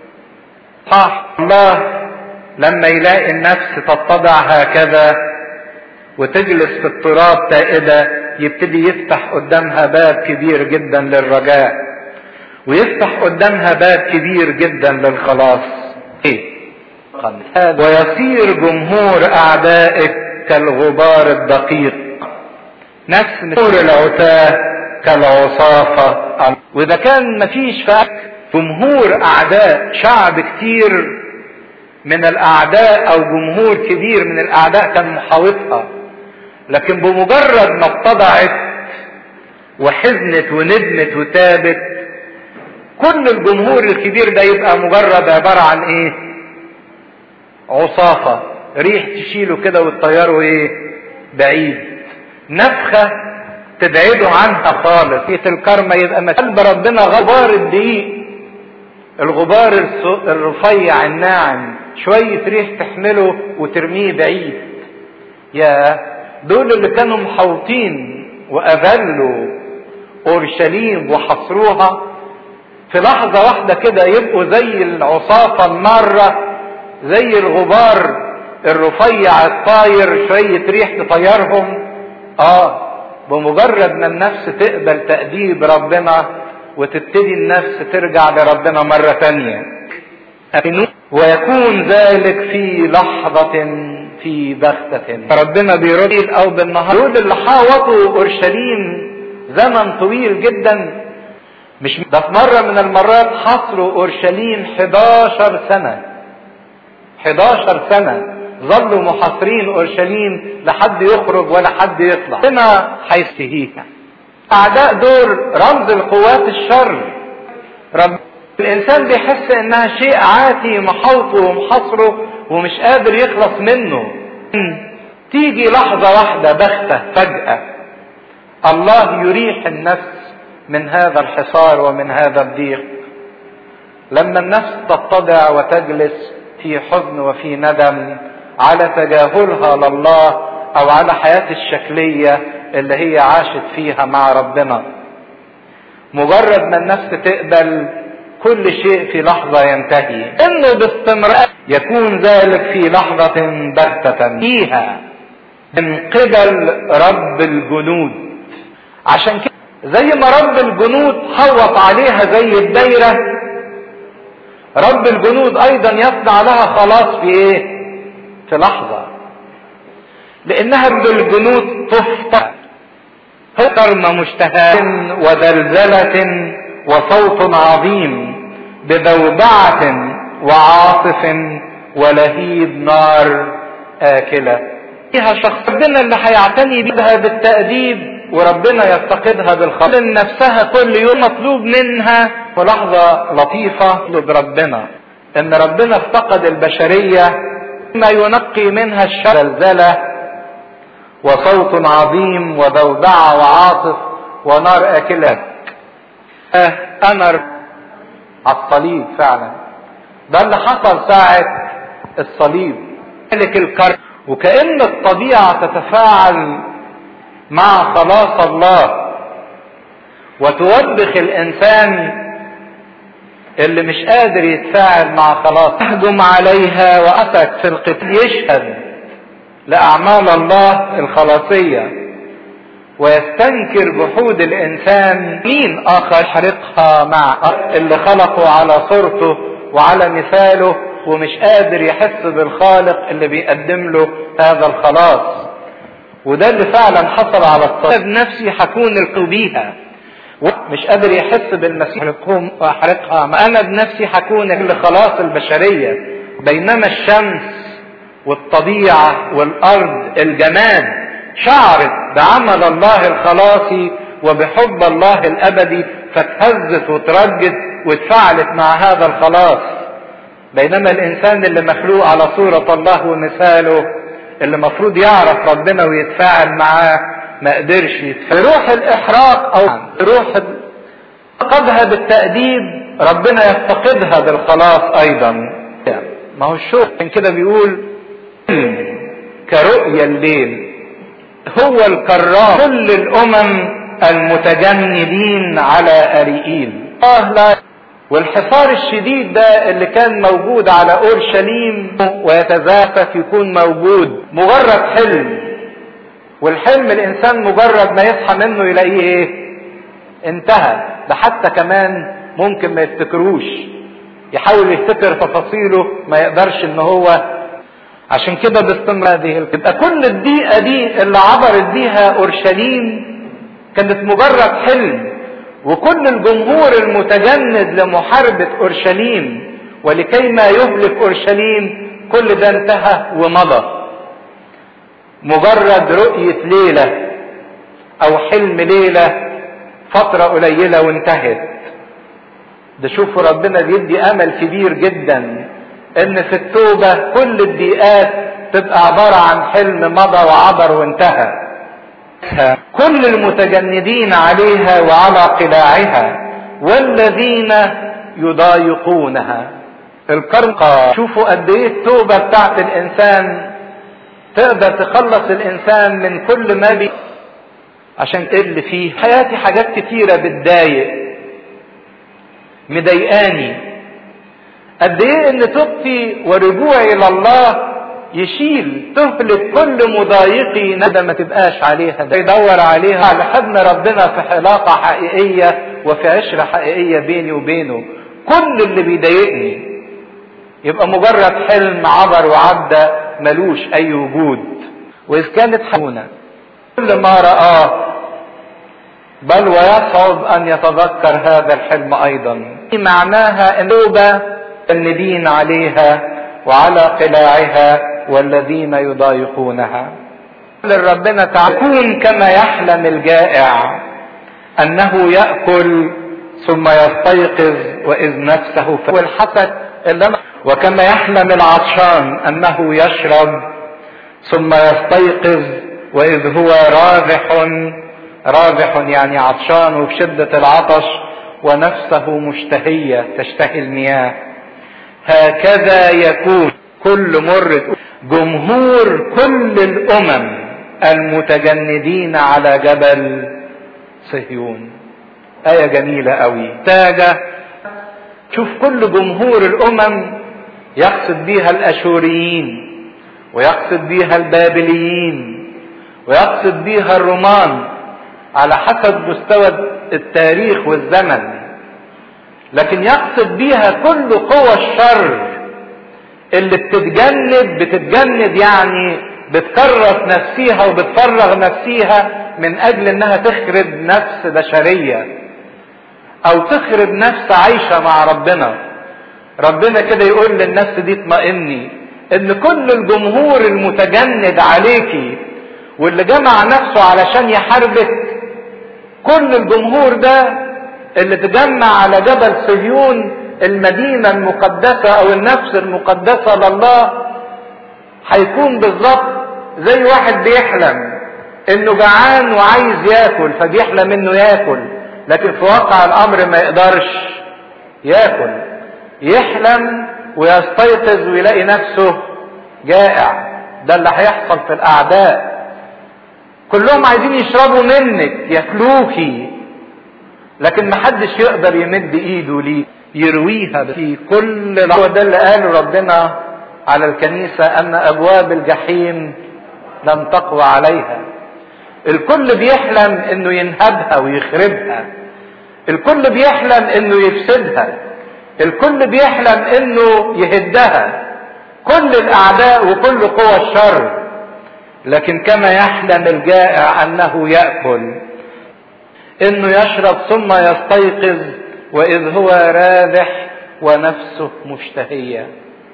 صح الله لما يلاقي النفس تتضع هكذا وتجلس في التراب تائبة يبتدي يفتح قدامها باب كبير جدا للرجاء ويفتح قدامها باب كبير جدا للخلاص ايه ويصير جمهور اعدائك كالغبار الدقيق نفس نور العتاة كالعصافة واذا كان مفيش فاك جمهور اعداء شعب كتير من الاعداء او جمهور كبير من الاعداء كان محاوطها لكن بمجرد ما اتضعت وحزنت وندمت وتابت كل الجمهور الكبير ده يبقى مجرد عبارة عن ايه عصافة ريح تشيله كده وتطيره ايه بعيد نفخة تبعده عنها خالص في الكرمة يبقى قلب ربنا غبار الدقيق الغبار الرفيع الناعم شوية ريح تحمله وترميه بعيد يا دول اللي كانوا محوطين وأذلوا أورشليم وحصروها في لحظة واحدة كده يبقوا زي العصافة المارة زي الغبار الرفيع الطاير شوية ريح تطيرهم اه بمجرد ما النفس تقبل تأديب ربنا وتبتدي النفس ترجع لربنا مرة تانية ويكون ذلك في لحظة في بغتة ربنا بيرد او بالنهار دول اللي حاوطوا اورشليم زمن طويل جدا مش ده في مرة من المرات حصروا اورشليم 11 سنة 11 سنة ظلوا محاصرين اورشليم لحد يخرج ولا حد يطلع هنا هيستهيها اعداء دول رمز القوات الشر رب الانسان بيحس انها شيء عاتي محوطه ومحاصره ومش قادر يخلص منه تيجي لحظة واحدة بختة فجأة الله يريح النفس من هذا الحصار ومن هذا الضيق لما النفس تتضع وتجلس في حزن وفي ندم على تجاهلها لله او على حياة الشكلية اللي هي عاشت فيها مع ربنا مجرد ما النفس تقبل كل شيء في لحظة ينتهي انه باستمرار يكون ذلك في لحظة بغتة فيها من قبل رب الجنود عشان كده زي ما رب الجنود حوط عليها زي الدايرة رب الجنود ايضا يصنع لها خلاص في ايه في لحظة لانها بالجنود تفطر كرم مشتهى وزلزلة وصوت عظيم بذوبعة وعاصف ولهيب نار آكلة فيها شخص ربنا اللي هيعتني بها بالتأديب وربنا يفتقدها بالخير نفسها كل يوم مطلوب منها في لحظة لطيفة تطلب ربنا ان ربنا افتقد البشرية ما ينقي منها الشر زلزلة وصوت عظيم وذوبعة وعاصف ونار آكلة آه أنا على الصليب فعلا ده اللي حصل ساعة الصليب ملك الكرب وكأن الطبيعة تتفاعل مع خلاص الله وتوبخ الإنسان اللي مش قادر يتفاعل مع خلاص تهجم عليها وأسك في القتال يشهد لأعمال الله الخلاصية ويستنكر جحود الإنسان مين آخر يحرقها مع اللي خلقه على صورته وعلى مثاله ومش قادر يحس بالخالق اللي بيقدم له هذا الخلاص وده اللي فعلا حصل على الصليب نفسي هكون القبيها مش قادر يحس بالمسيح واحرقها ما انا بنفسي هكون لخلاص البشريه بينما الشمس والطبيعه والارض الجماد شعرت بعمل الله الخلاصي وبحب الله الابدي فاتهزت وترجت واتفاعلت مع هذا الخلاص بينما الانسان اللي مخلوق على صورة الله ومثاله اللي مفروض يعرف ربنا ويتفاعل معاه ما قدرش يتفاعل روح الاحراق او روح فقدها بالتأديب ربنا يفتقدها بالخلاص ايضا ما هو الشوق من كده بيقول كرؤيا الليل هو الكرام كل الامم المتجندين على اريئيل الله لا والحصار الشديد ده اللي كان موجود على اورشليم ويتزافت يكون موجود مجرد حلم والحلم الانسان مجرد ما يصحى منه يلاقيه ايه انتهى ده حتى كمان ممكن ما يفتكروش يحاول يفتكر تفاصيله ما يقدرش ان هو عشان كده باستمرار هذه يبقى كل الدقيقة دي اللي عبرت بيها اورشليم كانت مجرد حلم وكل الجمهور المتجند لمحاربة اورشليم ولكي ما يهلك اورشليم كل ده انتهى ومضى مجرد رؤية ليلة او حلم ليلة فترة قليلة وانتهت ده شوفوا ربنا بيدي امل كبير جدا ان في التوبة كل الضيقات تبقى عبارة عن حلم مضى وعبر وانتهى كل المتجندين عليها وعلى قلاعها والذين يضايقونها القرقة شوفوا قد ايه التوبة بتاعت الانسان تقدر تخلص الانسان من كل ما بي عشان اللي فيه حياتي حاجات كتيرة بتضايق مضايقاني قد ايه ان توبتي ورجوعي الى الله يشيل تهلك كل مضايقي ندى ما تبقاش عليها ده يدور عليها على حضن ربنا في علاقة حقيقية وفي عشرة حقيقية بيني وبينه كل اللي بيضايقني يبقى مجرد حلم عبر وعدى ملوش اي وجود واذ كانت حمونة كل ما رآه بل ويصعب ان يتذكر هذا الحلم ايضا معناها النوبة الندين عليها وعلى قلاعها والذين يضايقونها لربنا تكون كما يحلم الجائع انه ياكل ثم يستيقظ واذ نفسه والحسد اللي وكما يحلم العطشان انه يشرب ثم يستيقظ واذ هو راذح راذح يعني عطشان وبشده العطش ونفسه مشتهيه تشتهي المياه هكذا يكون كل مر جمهور كل الامم المتجندين على جبل صهيون آية جميلة قوي تاجة شوف كل جمهور الأمم يقصد بيها الأشوريين ويقصد بيها البابليين ويقصد بيها الرومان على حسب مستوى التاريخ والزمن لكن يقصد بيها كل قوى الشر اللي بتتجند بتتجند يعني بتكرس نفسيها وبتفرغ نفسيها من اجل انها تخرب نفس بشريه او تخرب نفس عايشه مع ربنا ربنا كده يقول للنفس دي اطمئني ان كل الجمهور المتجند عليكي واللي جمع نفسه علشان يحاربك كل الجمهور ده اللي تجمع على جبل صهيون المدينه المقدسه او النفس المقدسه لله هيكون بالظبط زي واحد بيحلم انه جعان وعايز ياكل فبيحلم انه ياكل لكن في واقع الامر ما يقدرش ياكل يحلم ويستيقظ ويلاقي نفسه جائع ده اللي هيحصل في الاعداء كلهم عايزين يشربوا منك ياكلوكي لكن محدش يقدر يمد ايده ليه يرويها في كل لحظة ده اللي قاله ربنا على الكنيسة ان ابواب الجحيم لم تقوى عليها الكل بيحلم انه ينهبها ويخربها الكل بيحلم انه يفسدها الكل بيحلم انه يهدها كل الاعداء وكل قوى الشر لكن كما يحلم الجائع انه ياكل انه يشرب ثم يستيقظ واذ هو راذح ونفسه مشتهيه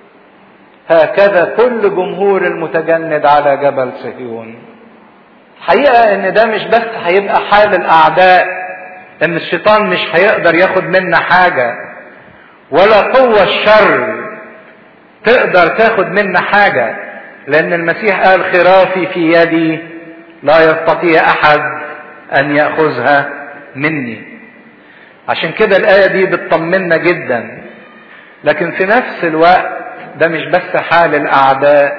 هكذا كل جمهور المتجند على جبل صهيون حقيقة ان ده مش بس هيبقى حال الاعداء ان الشيطان مش هيقدر ياخد منا حاجة ولا قوة الشر تقدر تاخد منا حاجة لان المسيح قال خرافي في يدي لا يستطيع احد ان ياخذها مني عشان كده الايه دي بتطمنا جدا لكن في نفس الوقت ده مش بس حال الاعداء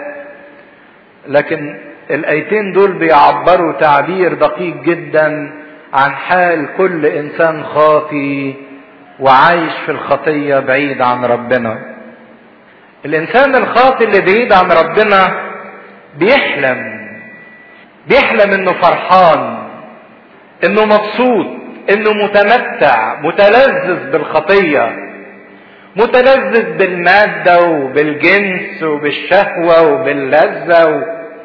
لكن الايتين دول بيعبروا تعبير دقيق جدا عن حال كل انسان خاطي وعايش في الخطيه بعيد عن ربنا الانسان الخاطي اللي بعيد عن ربنا بيحلم بيحلم انه فرحان انه مبسوط انه متمتع متلذذ بالخطيه متلذذ بالماده وبالجنس وبالشهوه وباللذه و...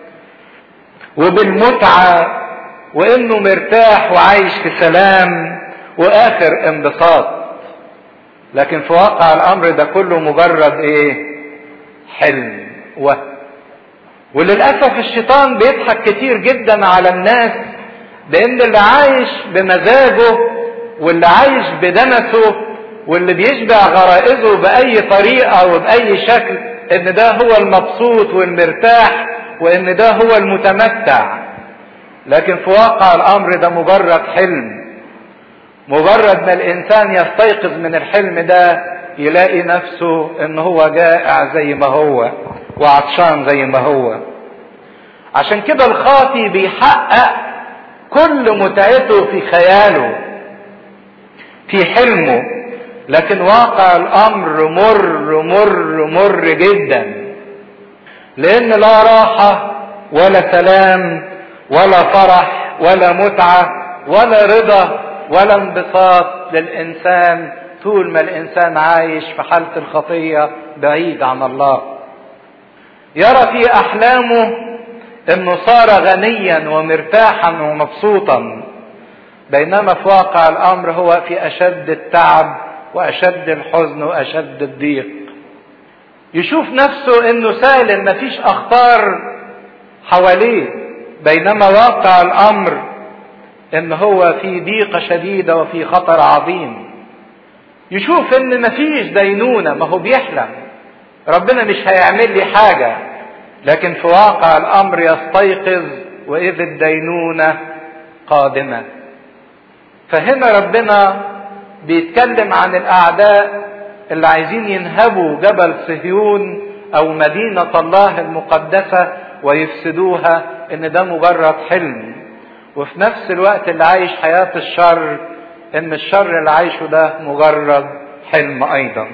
وبالمتعه وانه مرتاح وعايش في سلام واخر انبساط لكن في واقع الامر ده كله مجرد ايه حلم وهم وللاسف الشيطان بيضحك كتير جدا على الناس لان اللي عايش بمزاجه واللي عايش بدنسه واللي بيشبع غرائزه باي طريقه وباي شكل ان ده هو المبسوط والمرتاح وان ده هو المتمتع لكن في واقع الامر ده مجرد حلم مجرد ما الانسان يستيقظ من الحلم ده يلاقي نفسه ان هو جائع زي ما هو وعطشان زي ما هو عشان كده الخاطي بيحقق كل متعته في خياله في حلمه لكن واقع الامر مر مر مر جدا لان لا راحه ولا سلام ولا فرح ولا متعه ولا رضا ولا انبساط للانسان طول ما الانسان عايش في حاله الخطيه بعيد عن الله يرى في احلامه انه صار غنيا ومرتاحا ومبسوطا بينما في واقع الامر هو في اشد التعب واشد الحزن واشد الضيق يشوف نفسه انه سالم مفيش اخطار حواليه بينما واقع الامر ان هو في ضيقه شديده وفي خطر عظيم يشوف ان مفيش دينونه ما هو بيحلم ربنا مش هيعمل لي حاجه لكن في واقع الامر يستيقظ واذ الدينونه قادمه فهنا ربنا بيتكلم عن الاعداء اللي عايزين ينهبوا جبل صهيون او مدينه الله المقدسه ويفسدوها ان ده مجرد حلم وفي نفس الوقت اللي عايش حياه الشر ان الشر اللي عايشه ده مجرد حلم ايضا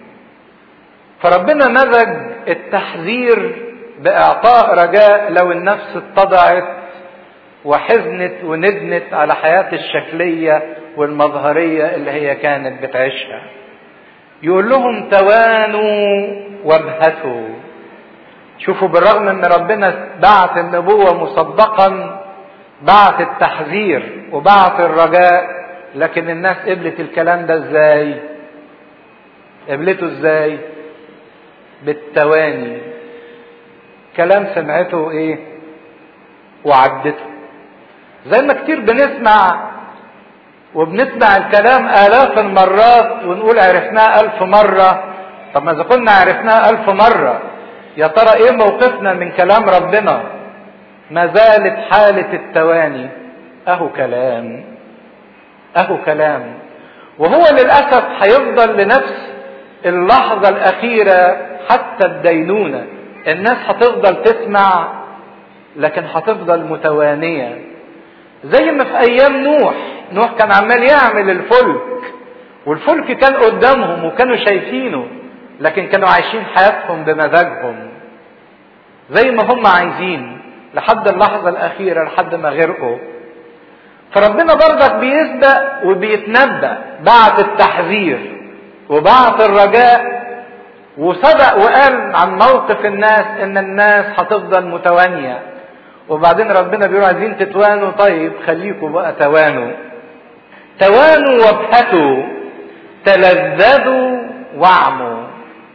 فربنا مزج التحذير باعطاء رجاء لو النفس اتضعت وحزنت وندنت على حياة الشكلية والمظهرية اللي هي كانت بتعيشها يقول لهم توانوا وابهتوا شوفوا بالرغم ان ربنا بعت النبوة مصدقا بعت التحذير وبعت الرجاء لكن الناس قبلت الكلام ده ازاي قبلته ازاي بالتواني كلام سمعته ايه وعدته زي ما كتير بنسمع وبنسمع الكلام آلاف المرات ونقول عرفناه ألف مرة طب ما إذا كنا عرفناه ألف مرة يا ترى إيه موقفنا من كلام ربنا ما زالت حالة التواني أهو كلام أهو كلام وهو للأسف هيفضل لنفس اللحظة الأخيرة حتى الدينونة الناس هتفضل تسمع لكن هتفضل متوانية زي ما في ايام نوح نوح كان عمال يعمل الفلك والفلك كان قدامهم وكانوا شايفينه لكن كانوا عايشين حياتهم بمزاجهم زي ما هم عايزين لحد اللحظة الأخيرة لحد ما غرقوا فربنا برضك بيسبق وبيتنبأ بعت التحذير وبعت الرجاء وسبق وقال عن موقف الناس ان الناس هتفضل متوانيه وبعدين ربنا بيقول عايزين تتوانوا طيب خليكم بقى توانوا توانوا وابهتوا تلذذوا واعموا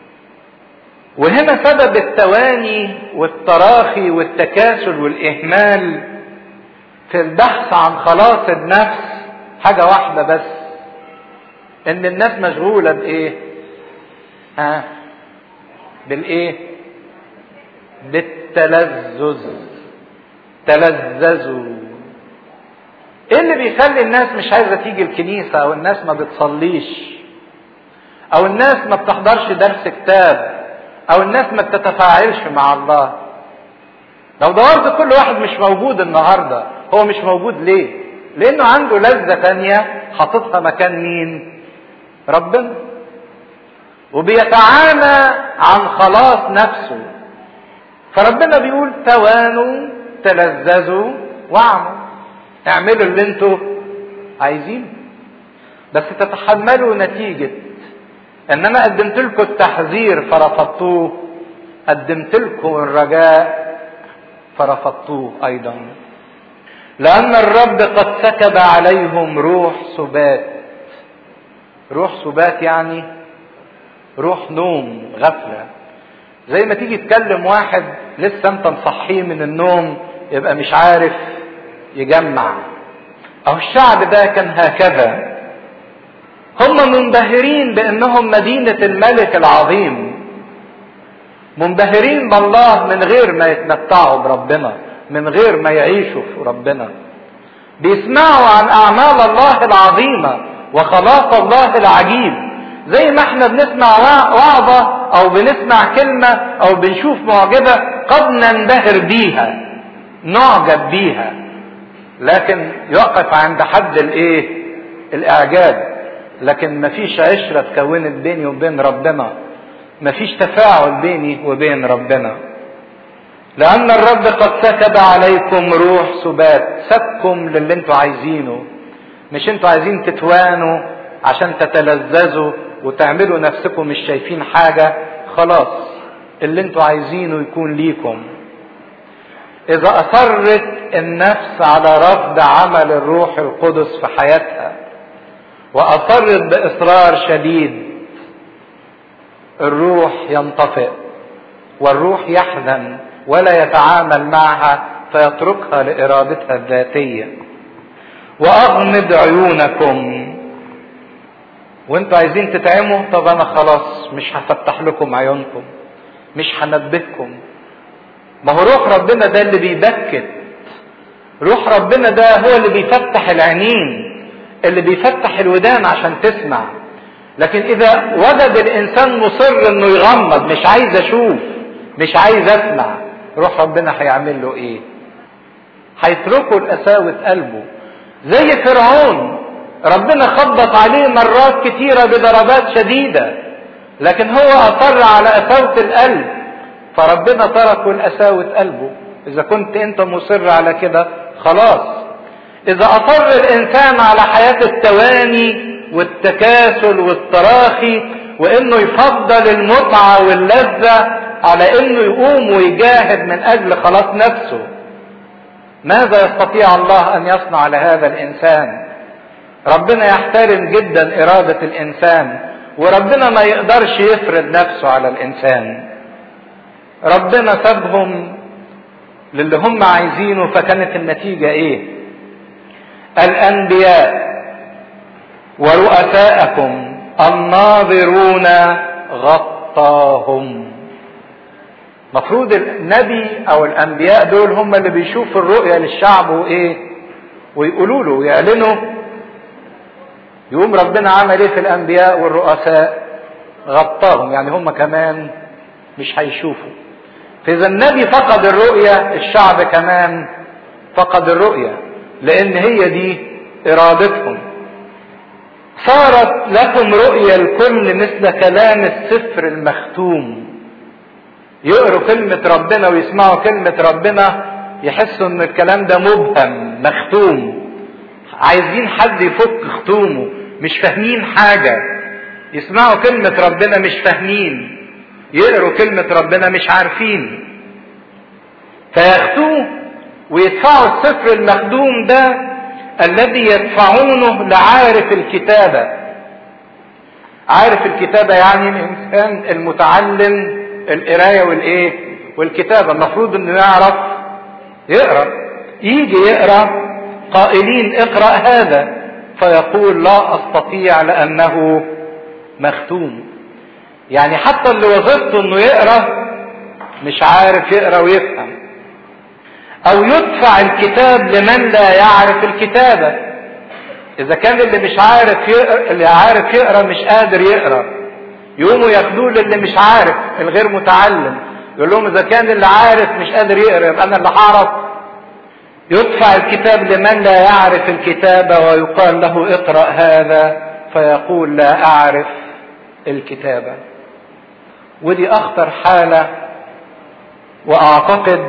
وهنا سبب التواني والتراخي والتكاسل والاهمال في البحث عن خلاص النفس حاجه واحده بس ان الناس مشغوله بايه ها بالايه بالتلذذ تلذذوا ايه اللي بيخلي الناس مش عايزه تيجي الكنيسه او الناس ما بتصليش او الناس ما بتحضرش درس كتاب او الناس ما بتتفاعلش مع الله لو دورت كل واحد مش موجود النهارده هو مش موجود ليه لانه عنده لذه تانية حاططها مكان مين ربنا وبيتعانى عن خلاص نفسه فربنا بيقول توانوا تلذذوا واعموا اعملوا اللي انتوا عايزينه بس تتحملوا نتيجة ان انا قدمت لكم التحذير فرفضتوه قدمت لكم الرجاء فرفضتوه ايضا لان الرب قد سكب عليهم روح سبات روح سبات يعني روح نوم غفله زي ما تيجي تكلم واحد لسه انت مصحيه من النوم يبقى مش عارف يجمع او الشعب ده كان هكذا هم منبهرين بانهم مدينة الملك العظيم منبهرين بالله من غير ما يتمتعوا بربنا من غير ما يعيشوا في ربنا بيسمعوا عن اعمال الله العظيمه وخلاق الله العجيب زي ما احنا بنسمع وعظه او بنسمع كلمه او بنشوف معجبه قد ننبهر بيها نعجب بيها لكن يقف عند حد الايه الاعجاب لكن مفيش عشرة اتكونت بيني وبين ربنا مفيش تفاعل بيني وبين ربنا لأن الرب قد سكب عليكم روح سبات سبكم للي انتوا عايزينه مش انتوا عايزين تتوانوا عشان تتلذذوا وتعملوا نفسكم مش شايفين حاجة خلاص اللي انتوا عايزينه يكون ليكم إذا أصرت النفس على رفض عمل الروح القدس في حياتها وأصرت بإصرار شديد الروح ينطفئ والروح يحزن ولا يتعامل معها فيتركها لإرادتها الذاتية وأغمض عيونكم وانتوا عايزين تتعموا طب أنا خلاص مش هفتح لكم عيونكم مش هنبهكم ما هو روح ربنا ده اللي بيبكت روح ربنا ده هو اللي بيفتح العينين اللي بيفتح الودان عشان تسمع لكن اذا وجد الانسان مصر انه يغمض مش عايز اشوف مش عايز اسمع روح ربنا هيعمل له ايه هيتركه لقساوة قلبه زي فرعون ربنا خبط عليه مرات كتيرة بضربات شديدة لكن هو اصر على قساوة القلب فربنا تركه لقساوة قلبه اذا كنت انت مصر على كده خلاص اذا اصر الانسان على حياة التواني والتكاسل والتراخي وانه يفضل المتعة واللذة على انه يقوم ويجاهد من اجل خلاص نفسه ماذا يستطيع الله ان يصنع لهذا الانسان ربنا يحترم جدا ارادة الانسان وربنا ما يقدرش يفرض نفسه على الانسان ربنا سابهم للي هم عايزينه فكانت النتيجة ايه الانبياء ورؤساءكم الناظرون غطاهم مفروض النبي او الانبياء دول هم اللي بيشوفوا الرؤية للشعب وايه ويقولوا له ويعلنوا يقوم ربنا عمل ايه في الانبياء والرؤساء غطاهم يعني هم كمان مش هيشوفوا فاذا النبي فقد الرؤية الشعب كمان فقد الرؤية لان هي دي ارادتهم صارت لكم رؤيا الكل مثل كلام السفر المختوم يقروا كلمة ربنا ويسمعوا كلمة ربنا يحسوا ان الكلام ده مبهم مختوم عايزين حد يفك ختومه مش فاهمين حاجة يسمعوا كلمة ربنا مش فاهمين يقروا كلمة ربنا مش عارفين فياخدوه ويدفعوا السفر المخدوم ده الذي يدفعونه لعارف الكتابة عارف الكتابة يعني الإنسان المتعلم القراية والإيه والكتابة المفروض إنه يعرف يقرأ يجي يقرأ قائلين اقرأ هذا فيقول لا أستطيع لأنه مختوم يعني حتى اللي وظيفته إنه يقرأ مش عارف يقرأ ويفهم او يدفع الكتاب لمن لا يعرف الكتابة اذا كان اللي مش عارف يقرأ اللي عارف يقرأ مش قادر يقرأ يقوموا ياخدوه للي مش عارف الغير متعلم يقول لهم اذا كان اللي عارف مش قادر يقرأ يبقى انا اللي هعرف يدفع الكتاب لمن لا يعرف الكتابة ويقال له اقرأ هذا فيقول لا اعرف الكتابة ودي اخطر حالة واعتقد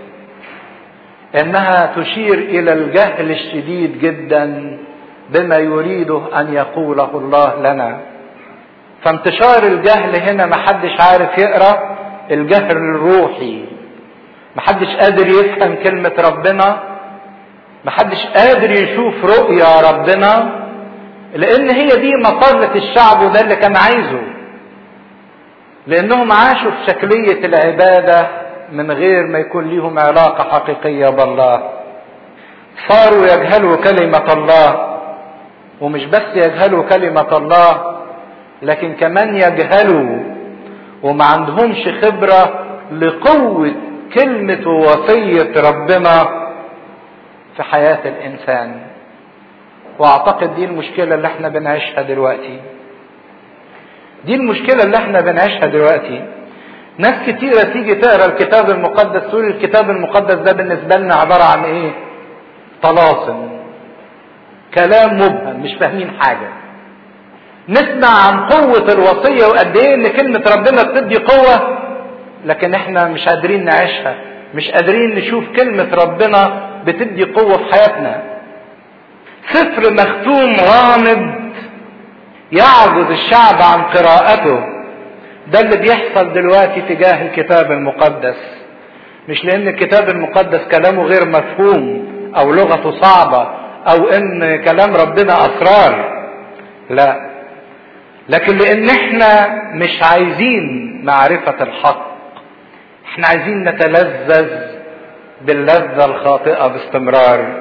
انها تشير الى الجهل الشديد جدا بما يريده ان يقوله الله لنا فانتشار الجهل هنا محدش عارف يقرا الجهل الروحي محدش قادر يفهم كلمة ربنا محدش قادر يشوف رؤيا ربنا لان هي دي مقالة الشعب وده اللي كان عايزه لانهم عاشوا في شكلية العبادة من غير ما يكون ليهم علاقة حقيقية بالله صاروا يجهلوا كلمة الله ومش بس يجهلوا كلمة الله لكن كمان يجهلوا وما عندهمش خبرة لقوة كلمة ووصية ربنا في حياة الإنسان وأعتقد دي المشكلة اللي احنا بنعيشها دلوقتي دي المشكلة اللي احنا بنعيشها دلوقتي ناس كتيرة تيجي تقرا الكتاب المقدس تقول الكتاب المقدس ده بالنسبة لنا عبارة عن ايه؟ طلاسم كلام مبهم مش فاهمين حاجة نسمع عن قوة الوصية وقد ايه ان كلمة ربنا بتدي قوة لكن احنا مش قادرين نعيشها مش قادرين نشوف كلمة ربنا بتدي قوة في حياتنا سفر مختوم غامض يعجز الشعب عن قراءته ده اللي بيحصل دلوقتي تجاه الكتاب المقدس مش لان الكتاب المقدس كلامه غير مفهوم او لغته صعبة او ان كلام ربنا اسرار لا لكن لان احنا مش عايزين معرفة الحق احنا عايزين نتلذذ باللذة الخاطئة باستمرار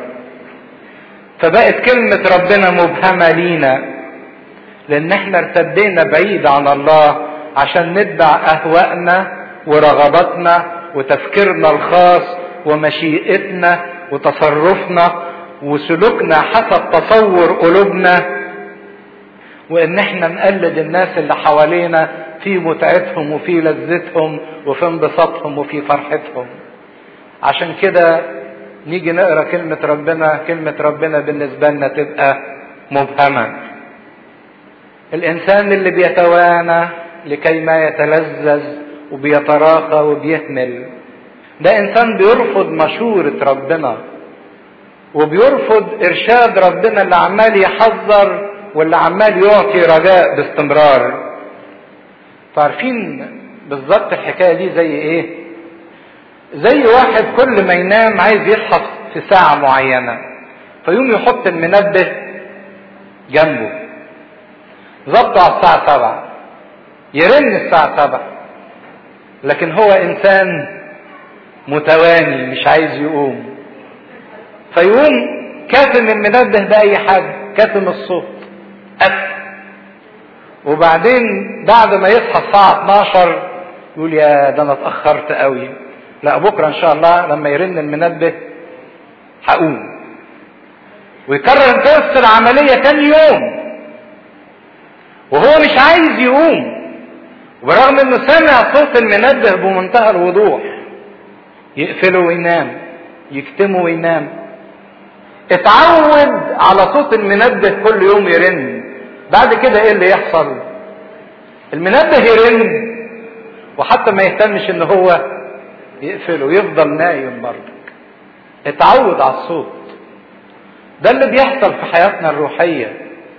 فبقت كلمة ربنا مبهمة لينا لان احنا ارتدينا بعيد عن الله عشان نتبع اهوائنا ورغباتنا وتفكيرنا الخاص ومشيئتنا وتصرفنا وسلوكنا حسب تصور قلوبنا وان احنا نقلد الناس اللي حوالينا في متعتهم وفي لذتهم وفي انبساطهم وفي فرحتهم عشان كده نيجي نقرا كلمة ربنا كلمة ربنا بالنسبة لنا تبقى مبهمة الانسان اللي بيتوانى لكي ما يتلذذ وبيتراخى وبيهمل ده انسان بيرفض مشورة ربنا وبيرفض ارشاد ربنا اللي عمال يحذر واللي عمال يعطي رجاء باستمرار فعارفين بالظبط الحكايه دي زي ايه زي واحد كل ما ينام عايز يصحى في ساعه معينه فيقوم يحط المنبه جنبه ظبطه على الساعه سبعة يرن الساعه سبعة لكن هو انسان متواني مش عايز يقوم فيقوم كاتم المنبه بأي حاجة كاتم الصوت أف وبعدين بعد ما يصحى الساعة 12 يقول يا ده أنا اتأخرت قوي لا بكرة إن شاء الله لما يرن المنبه هقوم ويكرر نفس العملية تاني يوم وهو مش عايز يقوم وبرغم انه سمع صوت المنبه بمنتهى الوضوح يقفله وينام يكتمه وينام اتعود على صوت المنبه كل يوم يرن بعد كده ايه اللي يحصل المنبه يرن وحتى ما يهتمش ان هو يقفله يفضل نايم برضك اتعود على الصوت ده اللي بيحصل في حياتنا الروحية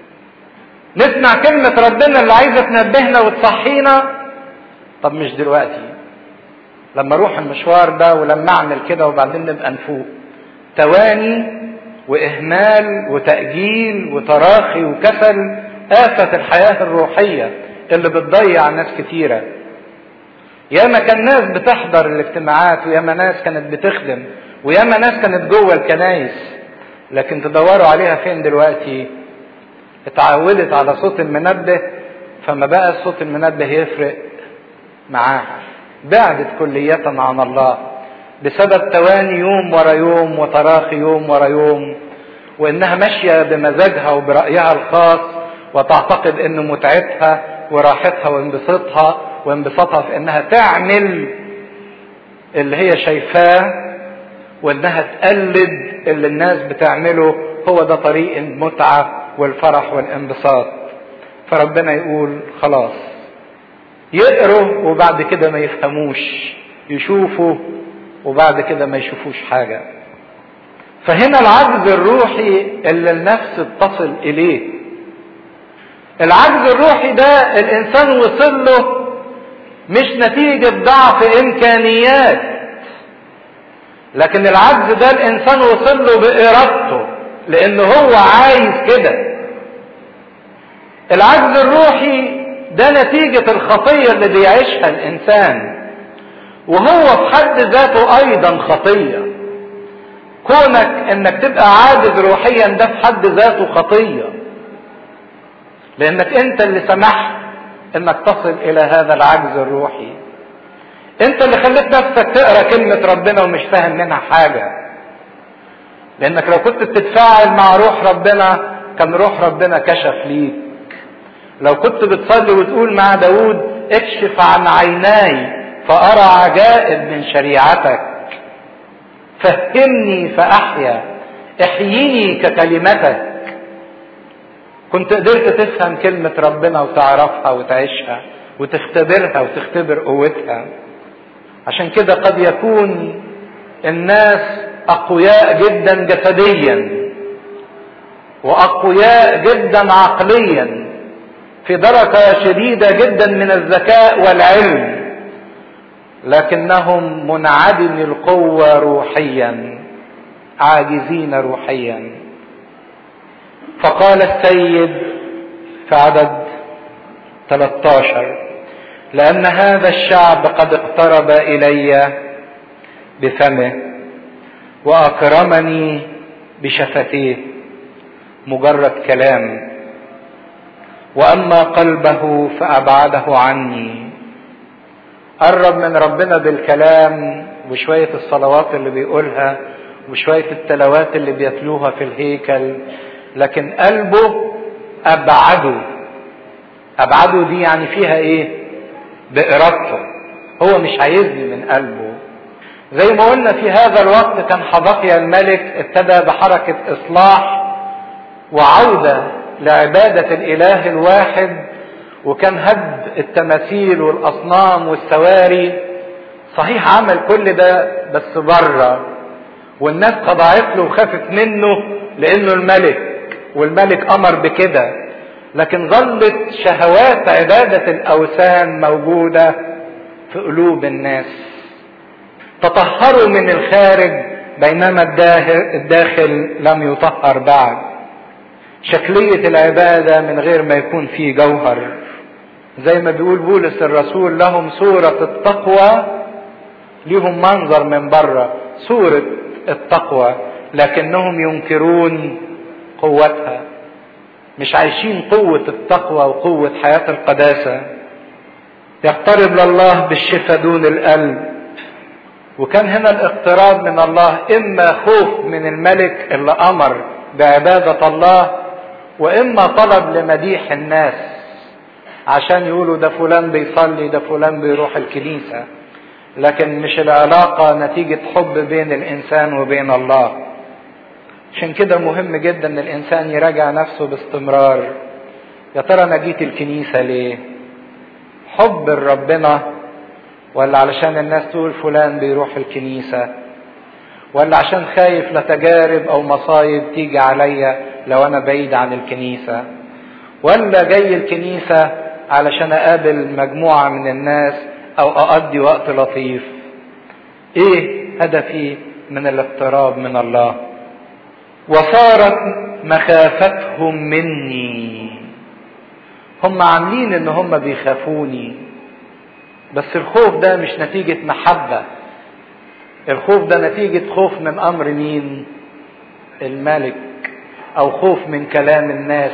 نسمع كلمة ربنا اللي عايزة تنبهنا وتصحينا طب مش دلوقتي لما اروح المشوار ده ولما اعمل كده وبعدين نبقى نفوق تواني واهمال وتاجيل وتراخي وكسل آفة الحياة الروحية اللي بتضيع ناس كتيرة ياما كان ناس بتحضر الاجتماعات وياما ناس كانت بتخدم وياما ناس كانت جوه الكنايس لكن تدوروا عليها فين دلوقتي اتعودت على صوت المنبه فما بقى صوت المنبه يفرق معاها بعدت كلية عن الله بسبب تواني يوم ورا يوم وتراخي يوم ورا يوم وانها ماشيه بمزاجها وبرايها الخاص وتعتقد ان متعتها وراحتها وانبساطها وانبساطها في انها تعمل اللي هي شايفاه وانها تقلد اللي الناس بتعمله هو ده طريق المتعه والفرح والانبساط فربنا يقول خلاص يقروا وبعد كده ما يفهموش يشوفوا وبعد كده ما يشوفوش حاجة فهنا العجز الروحي اللي النفس بتصل إليه العجز الروحي ده الإنسان وصل له مش نتيجة ضعف إمكانيات لكن العجز ده الإنسان وصل له بإرادته لأنه هو عايز كده العجز الروحي ده نتيجة الخطية اللي بيعيشها الإنسان وهو في حد ذاته ايضا خطية كونك انك تبقى عاجز روحيا ده في حد ذاته خطية لانك انت اللي سمحت انك تصل الى هذا العجز الروحي انت اللي خليت نفسك تقرا كلمة ربنا ومش فاهم منها حاجة لانك لو كنت بتتفاعل مع روح ربنا كان روح ربنا كشف ليك لو كنت بتصلي وتقول مع داود اكشف عن عيناي فارى عجائب من شريعتك فهمني فاحيا احييني ككلمتك كنت قدرت تفهم كلمة ربنا وتعرفها وتعيشها وتختبرها وتختبر قوتها عشان كده قد يكون الناس أقوياء جدا جسديا وأقوياء جدا عقليا في درجة شديدة جدا من الذكاء والعلم لكنهم منعدم القوة روحيا عاجزين روحيا فقال السيد في عدد 13 لأن هذا الشعب قد اقترب إلي بفمه وأكرمني بشفتيه مجرد كلام وأما قلبه فأبعده عني قرب من ربنا بالكلام وشوية الصلوات اللي بيقولها وشوية التلاوات اللي بيتلوها في الهيكل لكن قلبه أبعده أبعده دي يعني فيها إيه؟ بإرادته هو مش عايزني من قلبه زي ما قلنا في هذا الوقت كان حبقيا الملك ابتدى بحركة إصلاح وعودة لعبادة الإله الواحد وكان هد التماثيل والأصنام والسواري صحيح عمل كل ده بس بره والناس خضعت له وخافت منه لأنه الملك والملك أمر بكده لكن ظلت شهوات عبادة الأوثان موجودة في قلوب الناس تطهروا من الخارج بينما الداخل لم يطهر بعد شكلية العبادة من غير ما يكون فيه جوهر زي ما بيقول بولس الرسول لهم صورة التقوى ليهم منظر من بره صورة التقوى لكنهم ينكرون قوتها مش عايشين قوة التقوى وقوة حياة القداسة يقترب لله بالشفاء دون القلب وكان هنا الاقتراب من الله اما خوف من الملك اللي امر بعبادة الله واما طلب لمديح الناس عشان يقولوا ده فلان بيصلي ده فلان بيروح الكنيسة لكن مش العلاقة نتيجة حب بين الانسان وبين الله عشان كده مهم جدا ان الانسان يراجع نفسه باستمرار يا ترى انا جيت الكنيسة ليه حب ربنا ولا علشان الناس تقول فلان بيروح الكنيسة ولا عشان خايف لتجارب او مصايب تيجي عليا لو انا بعيد عن الكنيسة ولا جاي الكنيسة علشان اقابل مجموعة من الناس او اقضي وقت لطيف ايه هدفي من الاقتراب من الله وصارت مخافتهم مني هم عاملين ان هم بيخافوني بس الخوف ده مش نتيجة محبة الخوف ده نتيجة خوف من امر مين الملك او خوف من كلام الناس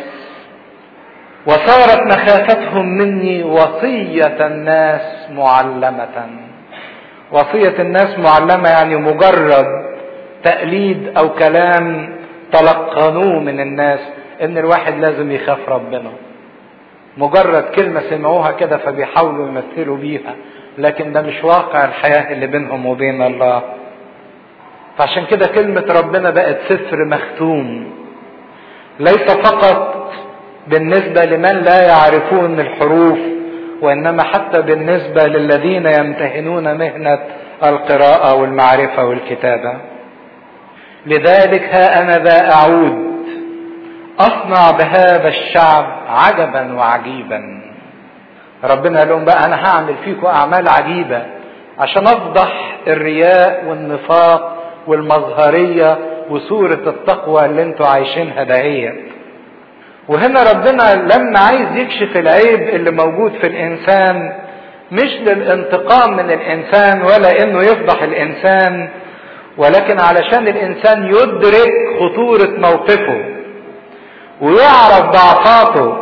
وصارت مخافتهم مني وصية الناس معلمة وصية الناس معلمة يعني مجرد تقليد او كلام تلقنوه من الناس ان الواحد لازم يخاف ربنا مجرد كلمة سمعوها كده فبيحاولوا يمثلوا بيها لكن ده مش واقع الحياة اللي بينهم وبين الله فعشان كده كلمة ربنا بقت سفر مختوم ليس فقط بالنسبة لمن لا يعرفون الحروف وإنما حتى بالنسبة للذين يمتهنون مهنة القراءة والمعرفة والكتابة لذلك ها أنا ذا أعود أصنع بهذا الشعب عجبا وعجيبا ربنا قال لهم بقى أنا هعمل فيكم أعمال عجيبة عشان أفضح الرياء والنفاق والمظهرية وصورة التقوى اللي انتوا عايشينها دهيت وهنا ربنا لما عايز يكشف العيب اللي موجود في الإنسان مش للانتقام من الإنسان ولا إنه يفضح الإنسان ولكن علشان الإنسان يدرك خطورة موقفه ويعرف ضعفاته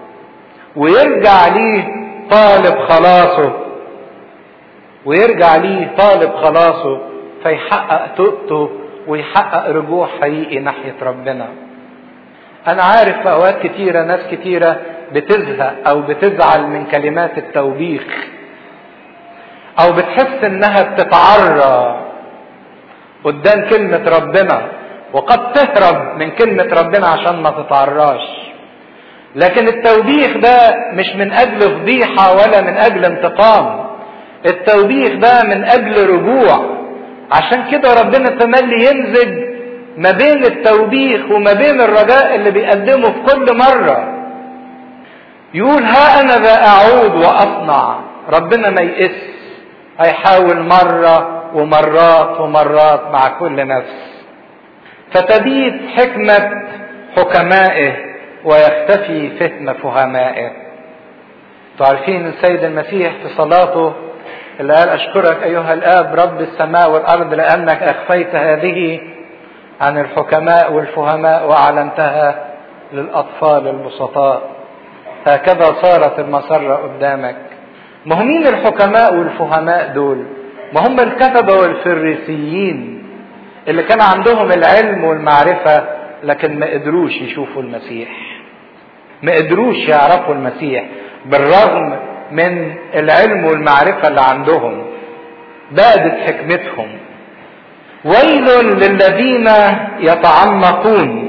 ويرجع ليه طالب خلاصه ويرجع ليه طالب خلاصه فيحقق توبته ويحقق رجوع حقيقي ناحية ربنا أنا عارف في أوقات كتيرة ناس كتيرة بتزهق أو بتزعل من كلمات التوبيخ أو بتحس إنها بتتعرى قدام كلمة ربنا وقد تهرب من كلمة ربنا عشان ما تتعراش لكن التوبيخ ده مش من أجل فضيحة ولا من أجل انتقام التوبيخ ده من أجل رجوع عشان كده ربنا تملي يمزج ما بين التوبيخ وما بين الرجاء اللي بيقدمه في كل مرة يقول ها أنا ذا أعود وأصنع ربنا ما يقس هيحاول مرة ومرات ومرات مع كل نفس فتبيت حكمة حكمائه ويختفي فهم فهمائه تعرفين السيد المسيح في صلاته اللي قال أشكرك أيها الآب رب السماء والأرض لأنك أخفيت هذه عن الحكماء والفهماء وأعلنتها للأطفال البسطاء هكذا صارت المسرة قدامك ما هم مين الحكماء والفهماء دول ما هم الكتبة والفريسيين اللي كان عندهم العلم والمعرفة لكن ما قدروش يشوفوا المسيح ما قدروش يعرفوا المسيح بالرغم من العلم والمعرفة اللي عندهم بادت حكمتهم ويل للذين يتعمقون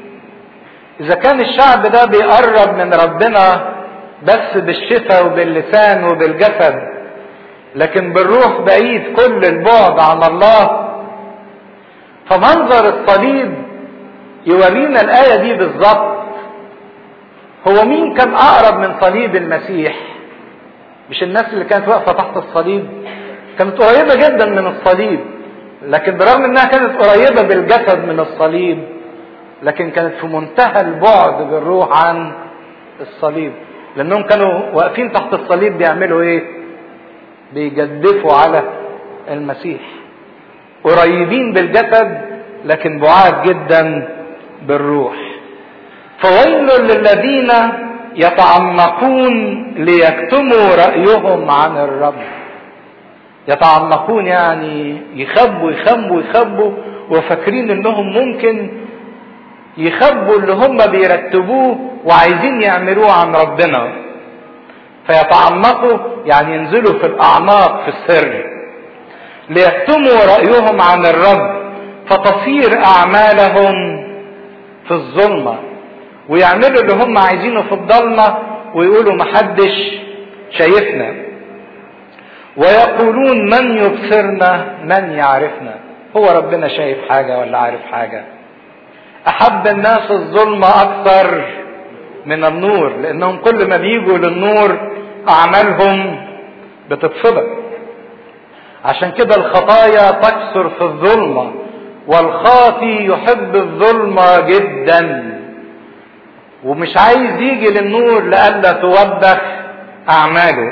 إذا كان الشعب ده بيقرب من ربنا بس بالشفا وباللسان وبالجسد لكن بالروح بعيد كل البعد عن الله فمنظر الصليب يورينا الآية دي بالظبط هو مين كان أقرب من صليب المسيح مش الناس اللي كانت واقفة تحت الصليب كانت قريبة جدا من الصليب لكن برغم انها كانت قريبة بالجسد من الصليب لكن كانت في منتهى البعد بالروح عن الصليب لانهم كانوا واقفين تحت الصليب بيعملوا ايه بيجدفوا على المسيح قريبين بالجسد لكن بعاد جدا بالروح فويل للذين يتعمقون ليكتموا رايهم عن الرب يتعمقون يعني يخبوا يخبوا يخبوا وفاكرين انهم ممكن يخبوا اللي هم بيرتبوه وعايزين يعملوه عن ربنا فيتعمقوا يعني ينزلوا في الاعماق في السر ليكتموا رايهم عن الرب فتصير اعمالهم في الظلمه ويعملوا اللي هم عايزينه في الضلمه ويقولوا محدش شايفنا ويقولون من يبصرنا من يعرفنا هو ربنا شايف حاجه ولا عارف حاجه احب الناس الظلم اكثر من النور لانهم كل ما بيجوا للنور اعمالهم بتتفضل عشان كده الخطايا تكثر في الظلمه والخاطي يحب الظلمه جدا ومش عايز يجي للنور لئلا توبخ اعماله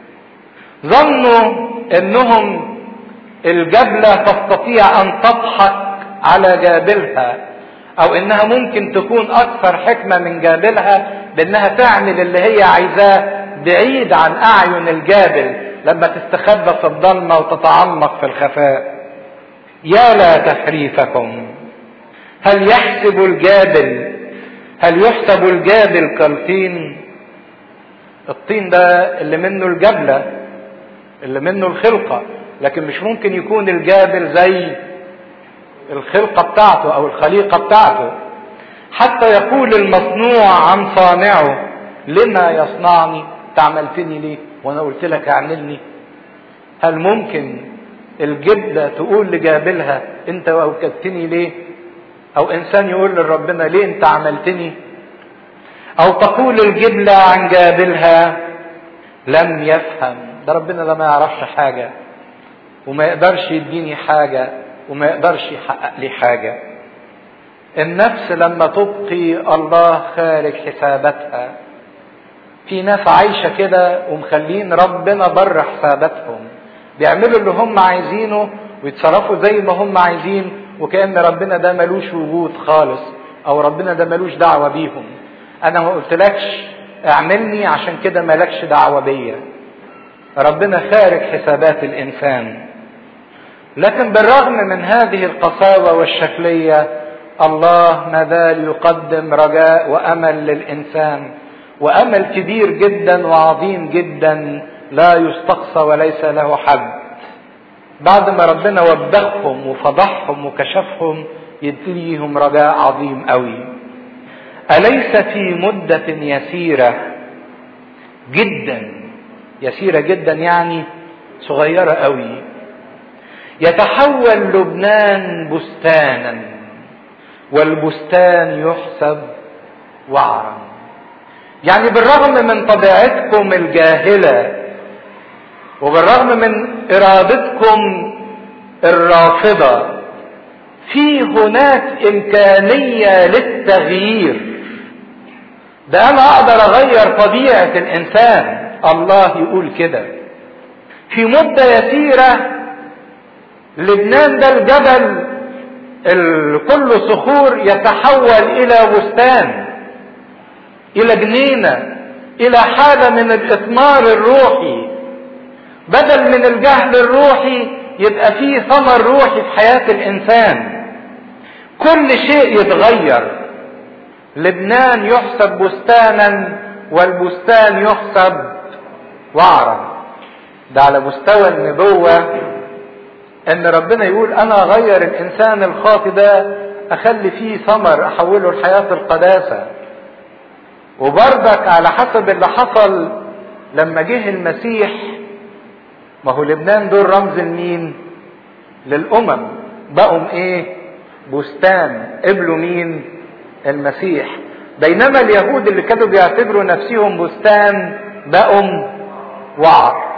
ظنوا انهم الجبله تستطيع ان تضحك على جابلها او انها ممكن تكون اكثر حكمه من جابلها بانها تعمل اللي هي عايزاه بعيد عن اعين الجابل لما تستخبى في الضلمه وتتعمق في الخفاء يا لا تحريفكم هل يحسب الجابل هل يحسب الجابل كالطين الطين ده اللي منه الجبله اللي منه الخلقه لكن مش ممكن يكون الجابل زي الخلقة بتاعته أو الخليقة بتاعته حتى يقول المصنوع عن صانعه لما يصنعني تعملتني ليه وانا قلت لك اعملني هل ممكن الجبلة تقول لجابلها انت اوكدتني ليه او انسان يقول لربنا ليه انت عملتني او تقول الجبلة عن جابلها لم يفهم ده ربنا ده ما يعرفش حاجة وما يقدرش يديني حاجة وما يقدرش يحقق لي حاجة النفس لما تبقي الله خارج حساباتها في ناس عايشة كده ومخلين ربنا بره حساباتهم بيعملوا اللي هم عايزينه ويتصرفوا زي ما هم عايزين وكأن ربنا ده ملوش وجود خالص او ربنا ده ملوش دعوة بيهم انا ما قلتلكش اعملني عشان كده مالكش دعوة بيا ربنا خارج حسابات الانسان لكن بالرغم من هذه القساوة والشكلية الله ما زال يقدم رجاء وامل للانسان وامل كبير جدا وعظيم جدا لا يستقصى وليس له حد بعد ما ربنا وبخهم وفضحهم وكشفهم يديهم رجاء عظيم قوي اليس في مده يسيره جدا يسيره جدا يعني صغيره قوي يتحول لبنان بستانا والبستان يحسب وعرا يعني بالرغم من طبيعتكم الجاهله وبالرغم من ارادتكم الرافضه في هناك امكانيه للتغيير ده انا اقدر اغير طبيعه الانسان الله يقول كده في مده يسيره لبنان ده الجبل الكل صخور يتحول الى بستان الى جنينه الى حاله من الاثمار الروحي بدل من الجهل الروحي يبقى فيه ثمر روحي في حياه الانسان كل شيء يتغير لبنان يحسب بستانا والبستان يحسب وعرا ده على مستوى النبوه ان ربنا يقول انا اغير الانسان الخاطئ ده اخلي فيه ثمر احوله لحياه القداسه وبرضك على حسب اللي حصل لما جه المسيح ما هو لبنان دول رمز لمين للامم بقوا ايه بستان قبلوا مين المسيح بينما اليهود اللي كانوا بيعتبروا نفسهم بستان بقوا وعر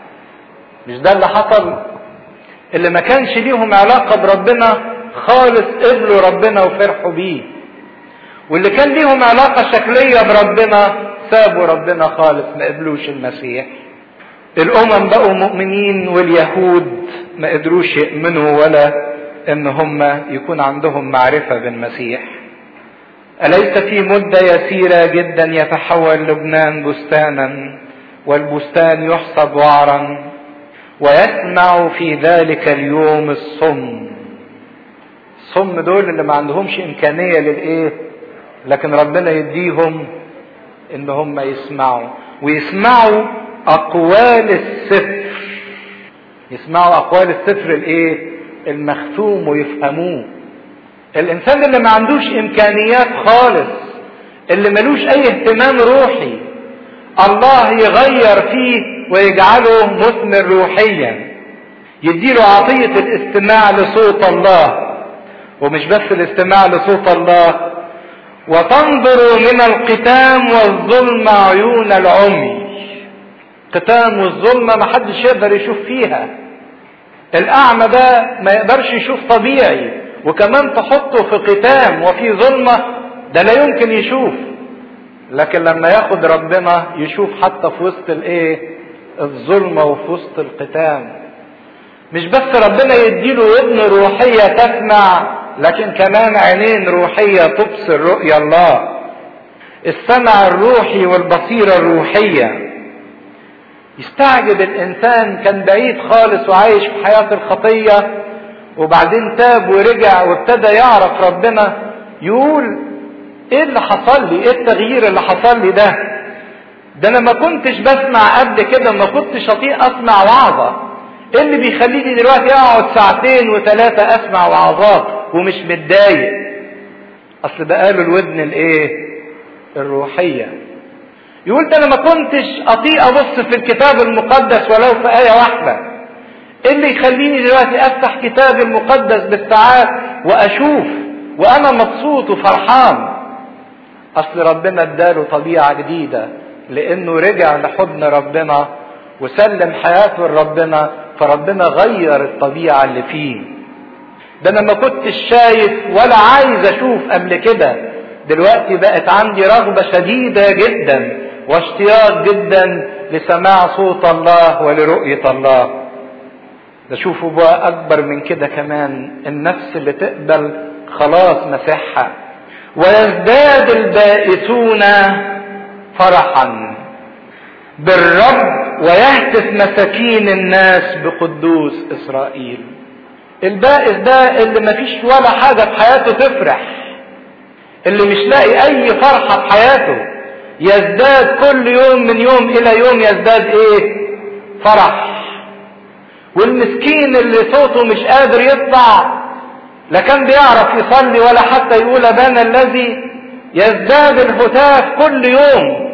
مش ده اللي حصل اللي ما كانش ليهم علاقه بربنا خالص قبلوا ربنا وفرحوا بيه واللي كان ليهم علاقه شكليه بربنا سابوا ربنا خالص ما قبلوش المسيح الامم بقوا مؤمنين واليهود ما قدروش يؤمنوا ولا ان هم يكون عندهم معرفه بالمسيح اليس في مده يسيره جدا يتحول لبنان بستانا والبستان يحصد وعرا ويسمع في ذلك اليوم الصم الصم دول اللي ما عندهمش امكانيه للايه لكن ربنا يديهم ان هم يسمعوا ويسمعوا اقوال السفر يسمعوا اقوال السفر الايه المختوم ويفهموه الانسان اللي ما عندوش امكانيات خالص اللي ملوش اي اهتمام روحي الله يغير فيه ويجعله مثمر روحيا يديله عطية الاستماع لصوت الله ومش بس الاستماع لصوت الله وتنظر من القتام والظلم عيون العمي القتام والظلمة ما حدش يقدر يشوف فيها الأعمى ده ما يقدرش يشوف طبيعي وكمان تحطه في قتام وفي ظلمة ده لا يمكن يشوف لكن لما ياخد ربنا يشوف حتى في وسط الايه الظلمة وفي وسط القتام مش بس ربنا يديله ودن روحية تسمع لكن كمان عينين روحية تبصر رؤيا الله السمع الروحي والبصيرة الروحية يستعجب الإنسان كان بعيد خالص وعايش في حياة الخطية وبعدين تاب ورجع وابتدى يعرف ربنا يقول ايه اللي حصل لي ايه التغيير اللي حصل لي ده ده انا ما كنتش بسمع قبل كده ما كنتش اطيق اسمع وعظه ايه اللي بيخليني دلوقتي اقعد ساعتين وثلاثه اسمع وعظات ومش متضايق اصل بقاله الودن الايه الروحيه يقول ده انا ما كنتش اطيق ابص في الكتاب المقدس ولو في ايه واحده ايه اللي يخليني دلوقتي افتح كتاب المقدس بالساعات واشوف وانا مبسوط وفرحان اصل ربنا اداله طبيعه جديده لانه رجع لحضن ربنا وسلم حياته لربنا فربنا غير الطبيعه اللي فيه ده انا ما كنتش شايف ولا عايز اشوف قبل كده دلوقتي بقت عندي رغبه شديده جدا واشتياق جدا لسماع صوت الله ولرؤيه الله ده شوفوا بقى اكبر من كده كمان النفس اللي تقبل خلاص مسحها ويزداد البائسون فرحا بالرب ويهتف مساكين الناس بقدوس اسرائيل البائس ده اللي مفيش ولا حاجة في حياته تفرح اللي مش لاقي اي فرحة في حياته يزداد كل يوم من يوم الى يوم يزداد ايه فرح والمسكين اللي صوته مش قادر يطلع لا كان بيعرف يصلي ولا حتى يقول ابانا الذي يزداد الهتاف كل يوم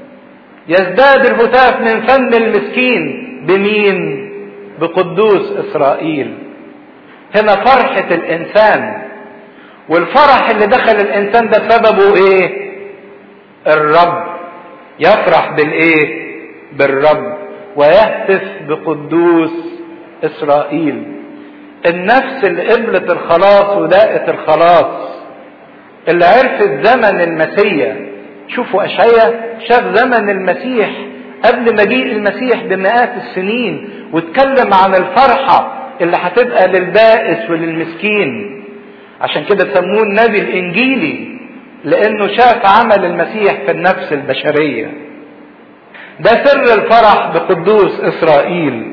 يزداد الهتاف من فم المسكين بمين بقدوس اسرائيل هنا فرحة الانسان والفرح اللي دخل الانسان ده سببه ايه الرب يفرح بالايه بالرب ويهتف بقدوس اسرائيل النفس اللي قبلت الخلاص وداقت الخلاص اللي عرفت زمن المسيا شوفوا اشعيا شاف زمن المسيح قبل مجيء المسيح بمئات السنين واتكلم عن الفرحة اللي هتبقى للبائس وللمسكين عشان كده سموه النبي الانجيلي لانه شاف عمل المسيح في النفس البشرية ده سر الفرح بقدوس اسرائيل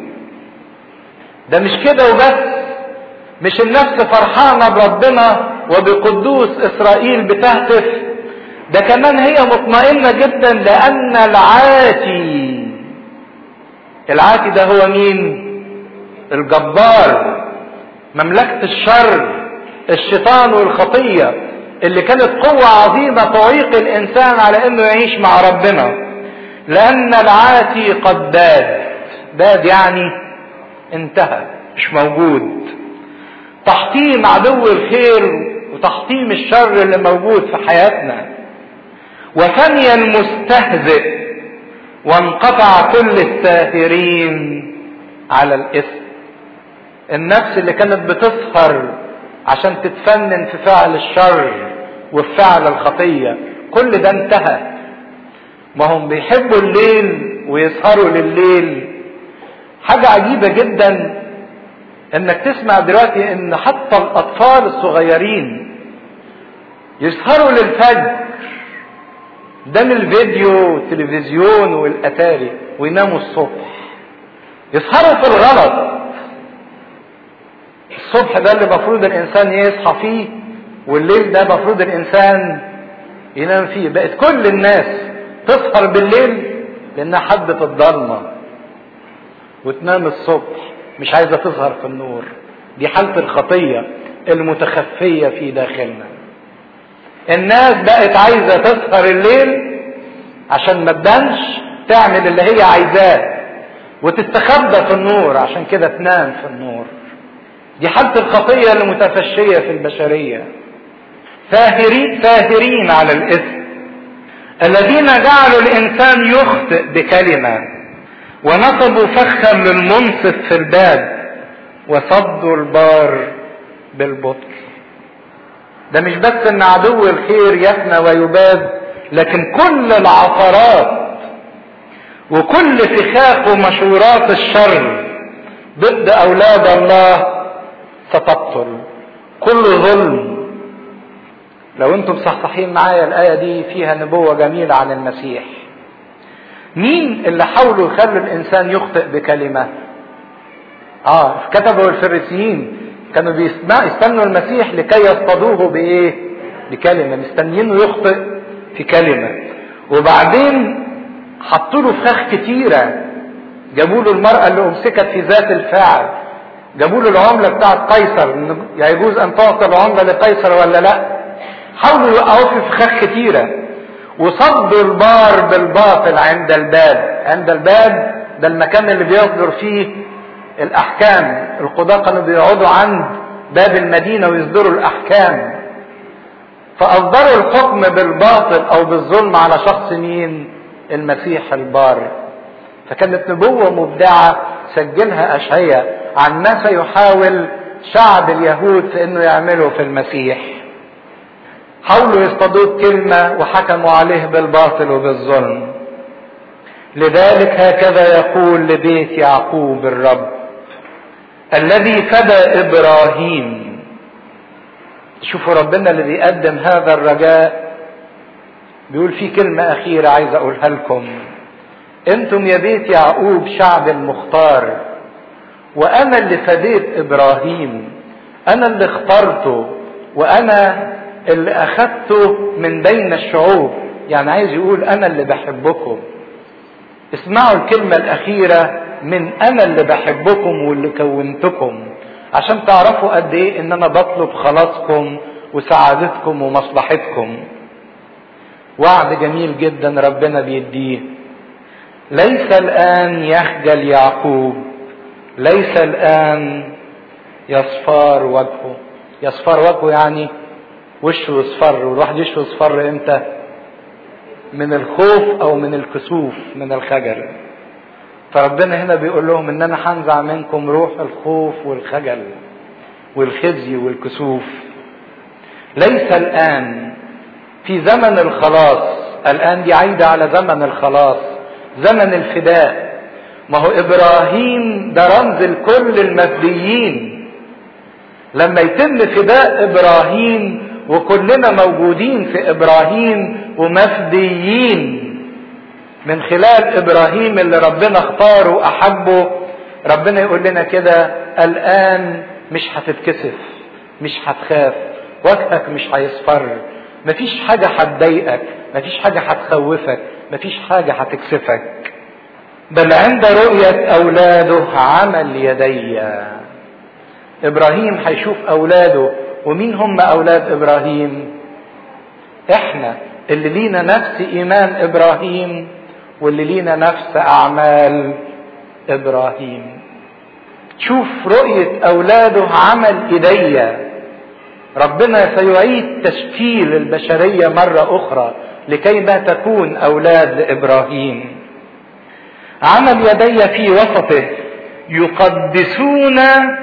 ده مش كده وبس مش النفس فرحانة بربنا وبقدوس اسرائيل بتهتف ده كمان هي مطمئنة جدا لان العاتي العاتي ده هو مين الجبار مملكة الشر الشيطان والخطية اللي كانت قوة عظيمة تعيق الانسان على انه يعيش مع ربنا لان العاتي قد باد باد يعني انتهى مش موجود تحطيم عدو الخير وتحطيم الشر اللي موجود في حياتنا وفني المستهزئ وانقطع كل الساهرين على الاثم النفس اللي كانت بتسهر عشان تتفنن في فعل الشر وفي فعل الخطية كل ده انتهى ما هم بيحبوا الليل ويسهروا لليل حاجة عجيبة جدا انك تسمع دلوقتي ان حتى الاطفال الصغيرين يسهروا للفجر قدام الفيديو والتلفزيون والاتاري ويناموا الصبح يسهروا في الغلط الصبح ده اللي المفروض الانسان يصحى فيه والليل ده المفروض الانسان ينام فيه بقت كل الناس تسهر بالليل لانها حبت الضلمه وتنام الصبح مش عايزه تظهر في النور دي حاله الخطيه المتخفيه في داخلنا الناس بقت عايزه تسهر الليل عشان ما تبانش تعمل اللي هي عايزاه وتستخبى في النور عشان كده تنام في النور دي حالة الخطية المتفشية في البشرية ساهرين ساهرين على الإثم الذين جعلوا الإنسان يخطئ بكلمة ونصبوا فخا للمنصف في الباب وصدوا البار بالبطل ده مش بس ان عدو الخير يفنى ويباد لكن كل العثرات وكل فخاخ ومشورات الشر ضد اولاد الله ستبطل كل ظلم لو انتم صحصحين معايا الايه دي فيها نبوه جميله عن المسيح مين اللي حاولوا يخلوا الانسان يخطئ بكلمه اه كتبوا الفريسيين كانوا بيسمع يستنوا المسيح لكي يصطادوه بايه بكلمه مستنيينه يخطئ في كلمه وبعدين حطوا له فخاخ كتيره جابوا له المراه اللي امسكت في ذات الفعل جابوا له العمله بتاعت قيصر يجوز ان تعطى العمله لقيصر ولا لا حاولوا يوقعوه في فخاخ كتيره وصدوا البار بالباطل عند الباب عند الباب ده المكان اللي بيصدر فيه الاحكام القضاة كانوا بيقعدوا عند باب المدينة ويصدروا الاحكام فاصدروا الحكم بالباطل او بالظلم على شخص مين المسيح البار فكانت نبوة مبدعة سجلها اشعياء عن ما سيحاول شعب اليهود في انه يعمله في المسيح حاولوا يصطادوه كلمة وحكموا عليه بالباطل وبالظلم لذلك هكذا يقول لبيت يعقوب الرب الذي فدى ابراهيم شوفوا ربنا اللي بيقدم هذا الرجاء بيقول في كلمة أخيرة عايز أقولها لكم أنتم يا بيت يعقوب شعب المختار وأنا اللي فديت إبراهيم انا اللي اخترته وانا اللي اخدته من بين الشعوب يعني عايز يقول انا اللي بحبكم اسمعوا الكلمة الاخيرة من انا اللي بحبكم واللي كونتكم عشان تعرفوا قد ايه ان انا بطلب خلاصكم وسعادتكم ومصلحتكم وعد جميل جدا ربنا بيديه ليس الان يخجل يعقوب ليس الان يصفار وجهه يصفر وجهه يعني وشه يصفر والواحد يشه يصفر امتى من الخوف او من الكسوف من الخجل فربنا هنا بيقول لهم ان انا هنزع منكم روح الخوف والخجل والخزي والكسوف ليس الان في زمن الخلاص الان دي عايده على زمن الخلاص زمن الفداء ما هو ابراهيم ده رمز لكل المفديين لما يتم فداء ابراهيم وكلنا موجودين في ابراهيم ومفديين من خلال ابراهيم اللي ربنا اختاره واحبه ربنا يقول لنا كده الان مش هتتكسف مش هتخاف وجهك مش هيصفر مفيش حاجة هتضايقك مفيش حاجة هتخوفك مفيش حاجة هتكسفك بل عند رؤية أولاده عمل يدي إبراهيم هيشوف أولاده ومين هم أولاد إبراهيم احنا اللي لينا نفس إيمان إبراهيم واللي لينا نفس أعمال إبراهيم شوف رؤية أولاده عمل إيديا ربنا سيعيد تشكيل البشرية مرة أخرى لكي ما تكون أولاد إبراهيم عمل يدي في وسطه يقدسون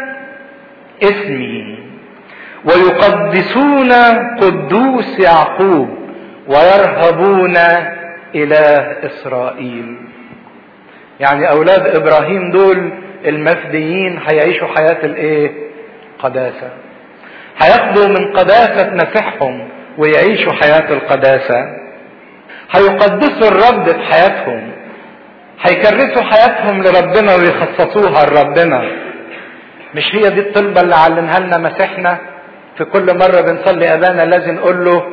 اسمي ويقدسون قدوس يعقوب ويرهبون إله إسرائيل يعني أولاد إبراهيم دول المفديين هيعيشوا حياة الإيه؟ قداسة هياخدوا من قداسة مسيحهم ويعيشوا حياة القداسة هيقدسوا الرب في حياتهم هيكرسوا حياتهم لربنا ويخصصوها لربنا مش هي دي الطلبة اللي علمها لنا مسيحنا في كل مرة بنصلي أبانا لازم نقول له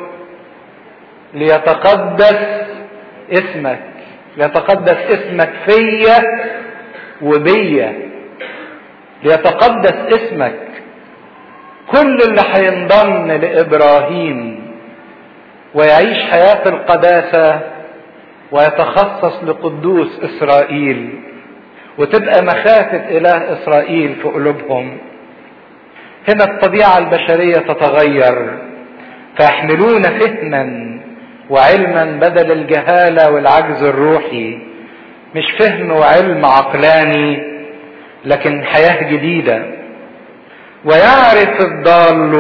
ليتقدس اسمك ليتقدس اسمك فيا وبيا ليتقدس اسمك كل اللي هينضم لابراهيم ويعيش حياه القداسه ويتخصص لقدوس اسرائيل وتبقى مخافه اله اسرائيل في قلوبهم هنا الطبيعه البشريه تتغير فيحملون فهما وعلما بدل الجهاله والعجز الروحي مش فهم وعلم عقلاني لكن حياه جديده ويعرف الضال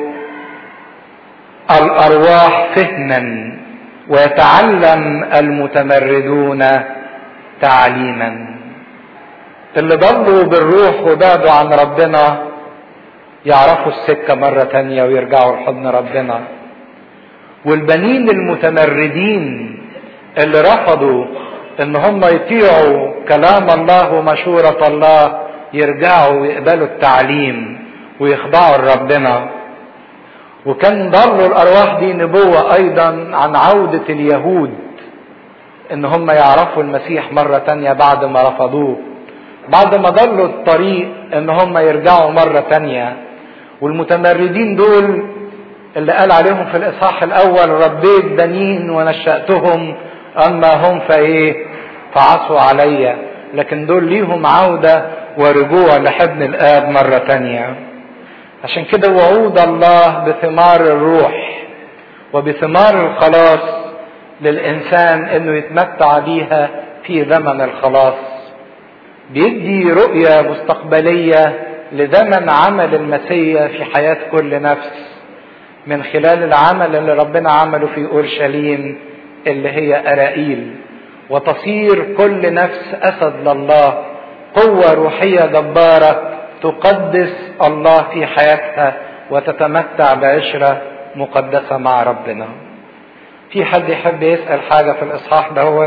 الارواح فهما ويتعلم المتمردون تعليما اللي ضلوا بالروح وبعدوا عن ربنا يعرفوا السكة مرة تانية ويرجعوا لحضن ربنا والبنين المتمردين اللي رفضوا ان هم يطيعوا كلام الله ومشورة الله يرجعوا ويقبلوا التعليم ويخضعوا لربنا وكان ضر الارواح دي نبوة ايضا عن عودة اليهود ان هم يعرفوا المسيح مرة تانية بعد ما رفضوه بعد ما ضلوا الطريق ان هم يرجعوا مرة تانية والمتمردين دول اللي قال عليهم في الاصحاح الاول ربيت بنين ونشأتهم اما هم فايه فعصوا عليا لكن دول ليهم عودة ورجوع لحضن الاب مرة تانية عشان كده وعود الله بثمار الروح وبثمار الخلاص للإنسان إنه يتمتع بيها في زمن الخلاص بيدي رؤية مستقبلية لزمن عمل المسيح في حياة كل نفس من خلال العمل اللي ربنا عمله في أورشليم اللي هي أرائيل وتصير كل نفس أسد لله قوة روحية جبارة تقدس الله في حياتها وتتمتع بعشرة مقدسة مع ربنا في حد يحب يسأل حاجة في الإصحاح دهوت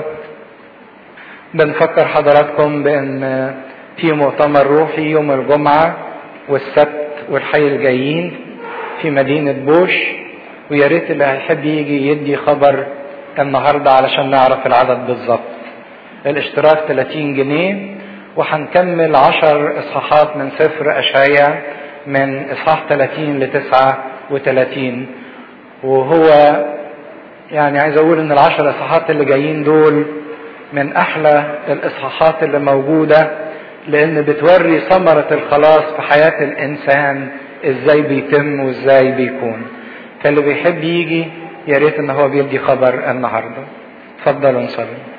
بنفكر حضراتكم بأن في مؤتمر روحي يوم الجمعة والسبت والحي الجايين في مدينة بوش ويا ريت اللي هيحب يجي يدي خبر النهارده علشان نعرف العدد بالظبط. الاشتراك 30 جنيه وهنكمل 10 اصحاحات من سفر اشعياء من اصحاح 30 ل 39 وهو يعني عايز اقول ان العشر اصحاحات اللي جايين دول من احلى الاصحاحات اللي موجوده لان بتوري ثمره الخلاص في حياه الانسان ازاي بيتم وازاي بيكون فاللي بيحب يجي يا ريت ان هو بيدي خبر النهارده اتفضلوا نصلي